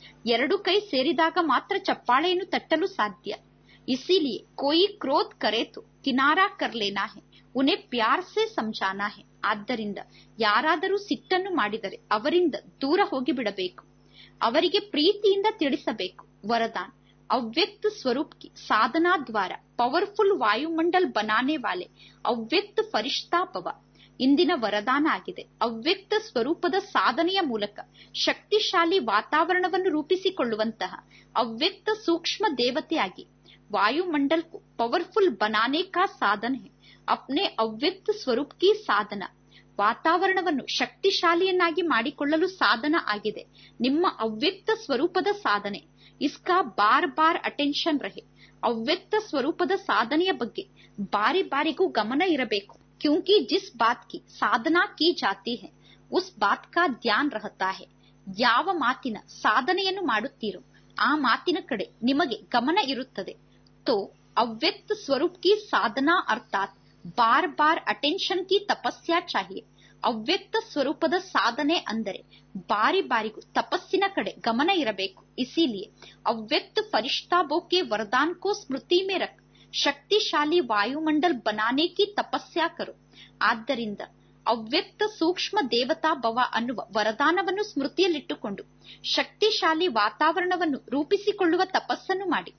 ಎರಡು ಕೈ ಸೇರಿದಾಗ ಮಾತ್ರ ಚಪ್ಪಾಳೆಯನ್ನು ತಟ್ಟಲು ಸಾಧ್ಯ ಇಸಿಲಿಯೇ ಕೋಯಿ ಕ್ರೋಧ್ ಕರೆ ತೋ ಕಿನಾರಾ ಕರ್ ಲೇನಾ ಹೆ ಉನ್ಹೆ ಪ್ಯಾರ್ ಸೆ ಸಮझाना है ಆದ್ದರಿಂದ ಯಾರಾದರೂ ಸಿಟ್ಟನ್ನು ಮಾಡಿದರೆ ಅವರಿಂದ ದೂರ ಹೋಗಿಬಿಡಬೇಕು ಅವರಿಗೆ ಪ್ರೀತಿಯಿಂದ ತಿಳಿಸಬೇಕು ವರದಾನ್ ಅವ್ಯಕ್ತ ಸ್ವರೂಪ್ ಕಿ ಸಾಧನಾ ದ್ವಾರ ಪವರ್ಫುಲ್ ವಾಯುಮಂಡಲ್ ಬನಾನೆ ವಾಲೆ ಅವ್ಯಕ್ತ ಫರಿಷ್ಠಾ ಭವ ಇಂದಿನ ವರದಾನ ಆಗಿದೆ ಅವ್ಯಕ್ತ ಸ್ವರೂಪದ ಸಾಧನೆಯ ಮೂಲಕ ಶಕ್ತಿಶಾಲಿ ವಾತಾವರಣವನ್ನು ರೂಪಿಸಿಕೊಳ್ಳುವಂತಹ ಅವ್ಯಕ್ತ ಸೂಕ್ಷ್ಮ ದೇವತೆಯಾಗಿ ವಾಯುಮಂಡಲ್ को ಪವರ್ಫುಲ್ बनाने का साधन है अपने ಅವ್ಯಕ್ತ ಸ್ವರೂಪ್ ಕಿ ಸಾಧನ ವಾತಾವರಣವನ್ನು ಶಕ್ತಿಶಾಲಿಯನ್ನಾಗಿ ಮಾಡಿಕೊಳ್ಳಲು ಸಾಧನ ಆಗಿದೆ ನಿಮ್ಮ ಅವ್ಯಕ್ತ ಸ್ವರೂಪದ ಸಾಧನೆ ಇಸ್ಕಾ ಬಾರ್ ಬಾರ್ ಅಟೆನ್ಷನ್ ರಹೆ ಅವ್ಯಕ್ತ ಸ್ವರೂಪದ ಸಾಧನೆಯ ಬಗ್ಗೆ ಬಾರಿ ಬಾರಿಗೂ ಗಮನ ಇರಬೇಕು ಕ್ಯೂಂಕಿ ಜಿಸ್ ಬಾತ್ ಕಿ ಸಾಧನಾ ಕಿ ಜಾತಿ ಹೈ ಉಸ್ ಬಾತ್ ಕಾ ಧ್ಯಾನ್ ರಹತಾ ಹೈ ಯಾವ ಮಾತಿನ ಸಾಧನೆಯನ್ನು ಮಾಡುತ್ತೀರೋ ಆ ಮಾತಿನ ಕಡೆ ನಿಮಗೆ ಗಮನ ಇರುತ್ತದೆ ತೋ ಅವ್ಯಕ್ತ ಸ್ವರೂಪ್ ಕಿ ಸಾಧನಾ ಅರ್ಥಾತ್ ಬಾರ್ ಬಾರ್ ಅಟೆನ್ಷನ್ ಕಿ ತಪಸ್ಯಾ ಚಾಹಿಯೆ ಅವ್ಯಕ್ತ ಸ್ವರೂಪದ ಸಾಧನೆ ಅಂದರೆ ಬಾರಿ ಬಾರಿಗೂ ತಪಸ್ಸಿನ ಕಡೆ ಗಮನ ಇರಬೇಕು ಇಸಿಲಿಯೇ ಅವ್ಯಕ್ತ ಫರಿಷ್ಠಾಬೋ ಕೆ ವರದಾನ್ ಕೋ ಸ್ಮೃತಿ ಮೇ ರಖ್ ಶಕ್ತಿಶಾಲಿ ವಾಯುಮಂಡಲ್ ಬನಾನೆ ಕಿ ತಪಸ್ಯಾ ಕರು ಆದ್ದರಿಂದ ಅವ್ಯಕ್ತ ಸೂಕ್ಷ್ಮ ದೇವತಾ ಭವ ಅನ್ನುವ ವರದಾನವನ್ನು ಸ್ಮೃತಿಯಲ್ಲಿಟ್ಟುಕೊಂಡು ಶಕ್ತಿಶಾಲಿ ವಾತಾವರಣವನ್ನು ರೂಪಿಸಿಕೊಳ್ಳುವ ತಪಸ್ಸನ್ನು ಮಾಡಿ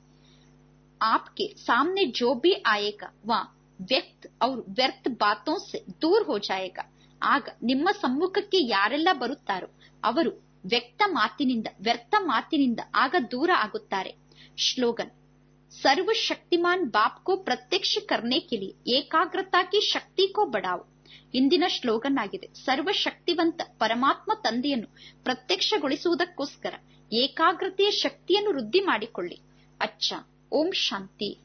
आपके सामने जो भी आएगा वह व्यक्त और व्यर्थ बातों से दूर हो जाएगा ಆಗ ನಿಮ್ಮ ಸಮ್ಮುಖಕ್ಕೆ ಯಾರೆಲ್ಲ ಬರುತ್ತಾರೋ ಅವರು ವ್ಯಕ್ತ ಮಾತಿನಿಂದ ವ್ಯರ್ಥ ಮಾತಿನಿಂದ ಆಗ ದೂರ ಆಗುತ್ತಾರೆ ಶ್ಲೋಗನ್ ಸರ್ವಶಕ್ತಿಮಾನ್ ಬಾಪ್ ಕೋ ಪ್ರತ್ಯಕ್ಷ ಕರ್ನೆ ಕೆ ಲಿಯೆ ಏಕಾಗ್ರತಾ ಕಿ ಶಕ್ತಿ ಕೋ ಬಡಾವು ಇಂದಿನ ಶ್ಲೋಗನ್ ಆಗಿದೆ ಸರ್ವಶಕ್ತಿವಂತ ಪರಮಾತ್ಮ ತಂದೆಯನ್ನು ಪ್ರತ್ಯಕ್ಷಗೊಳಿಸುವುದಕ್ಕೋಸ್ಕರ ಏಕಾಗ್ರತೆಯ ಶಕ್ತಿಯನ್ನು ವೃದ್ಧಿ ಮಾಡಿಕೊಳ್ಳಿ ಅಚ್ಚ ಓಂ ಶಾಂತಿ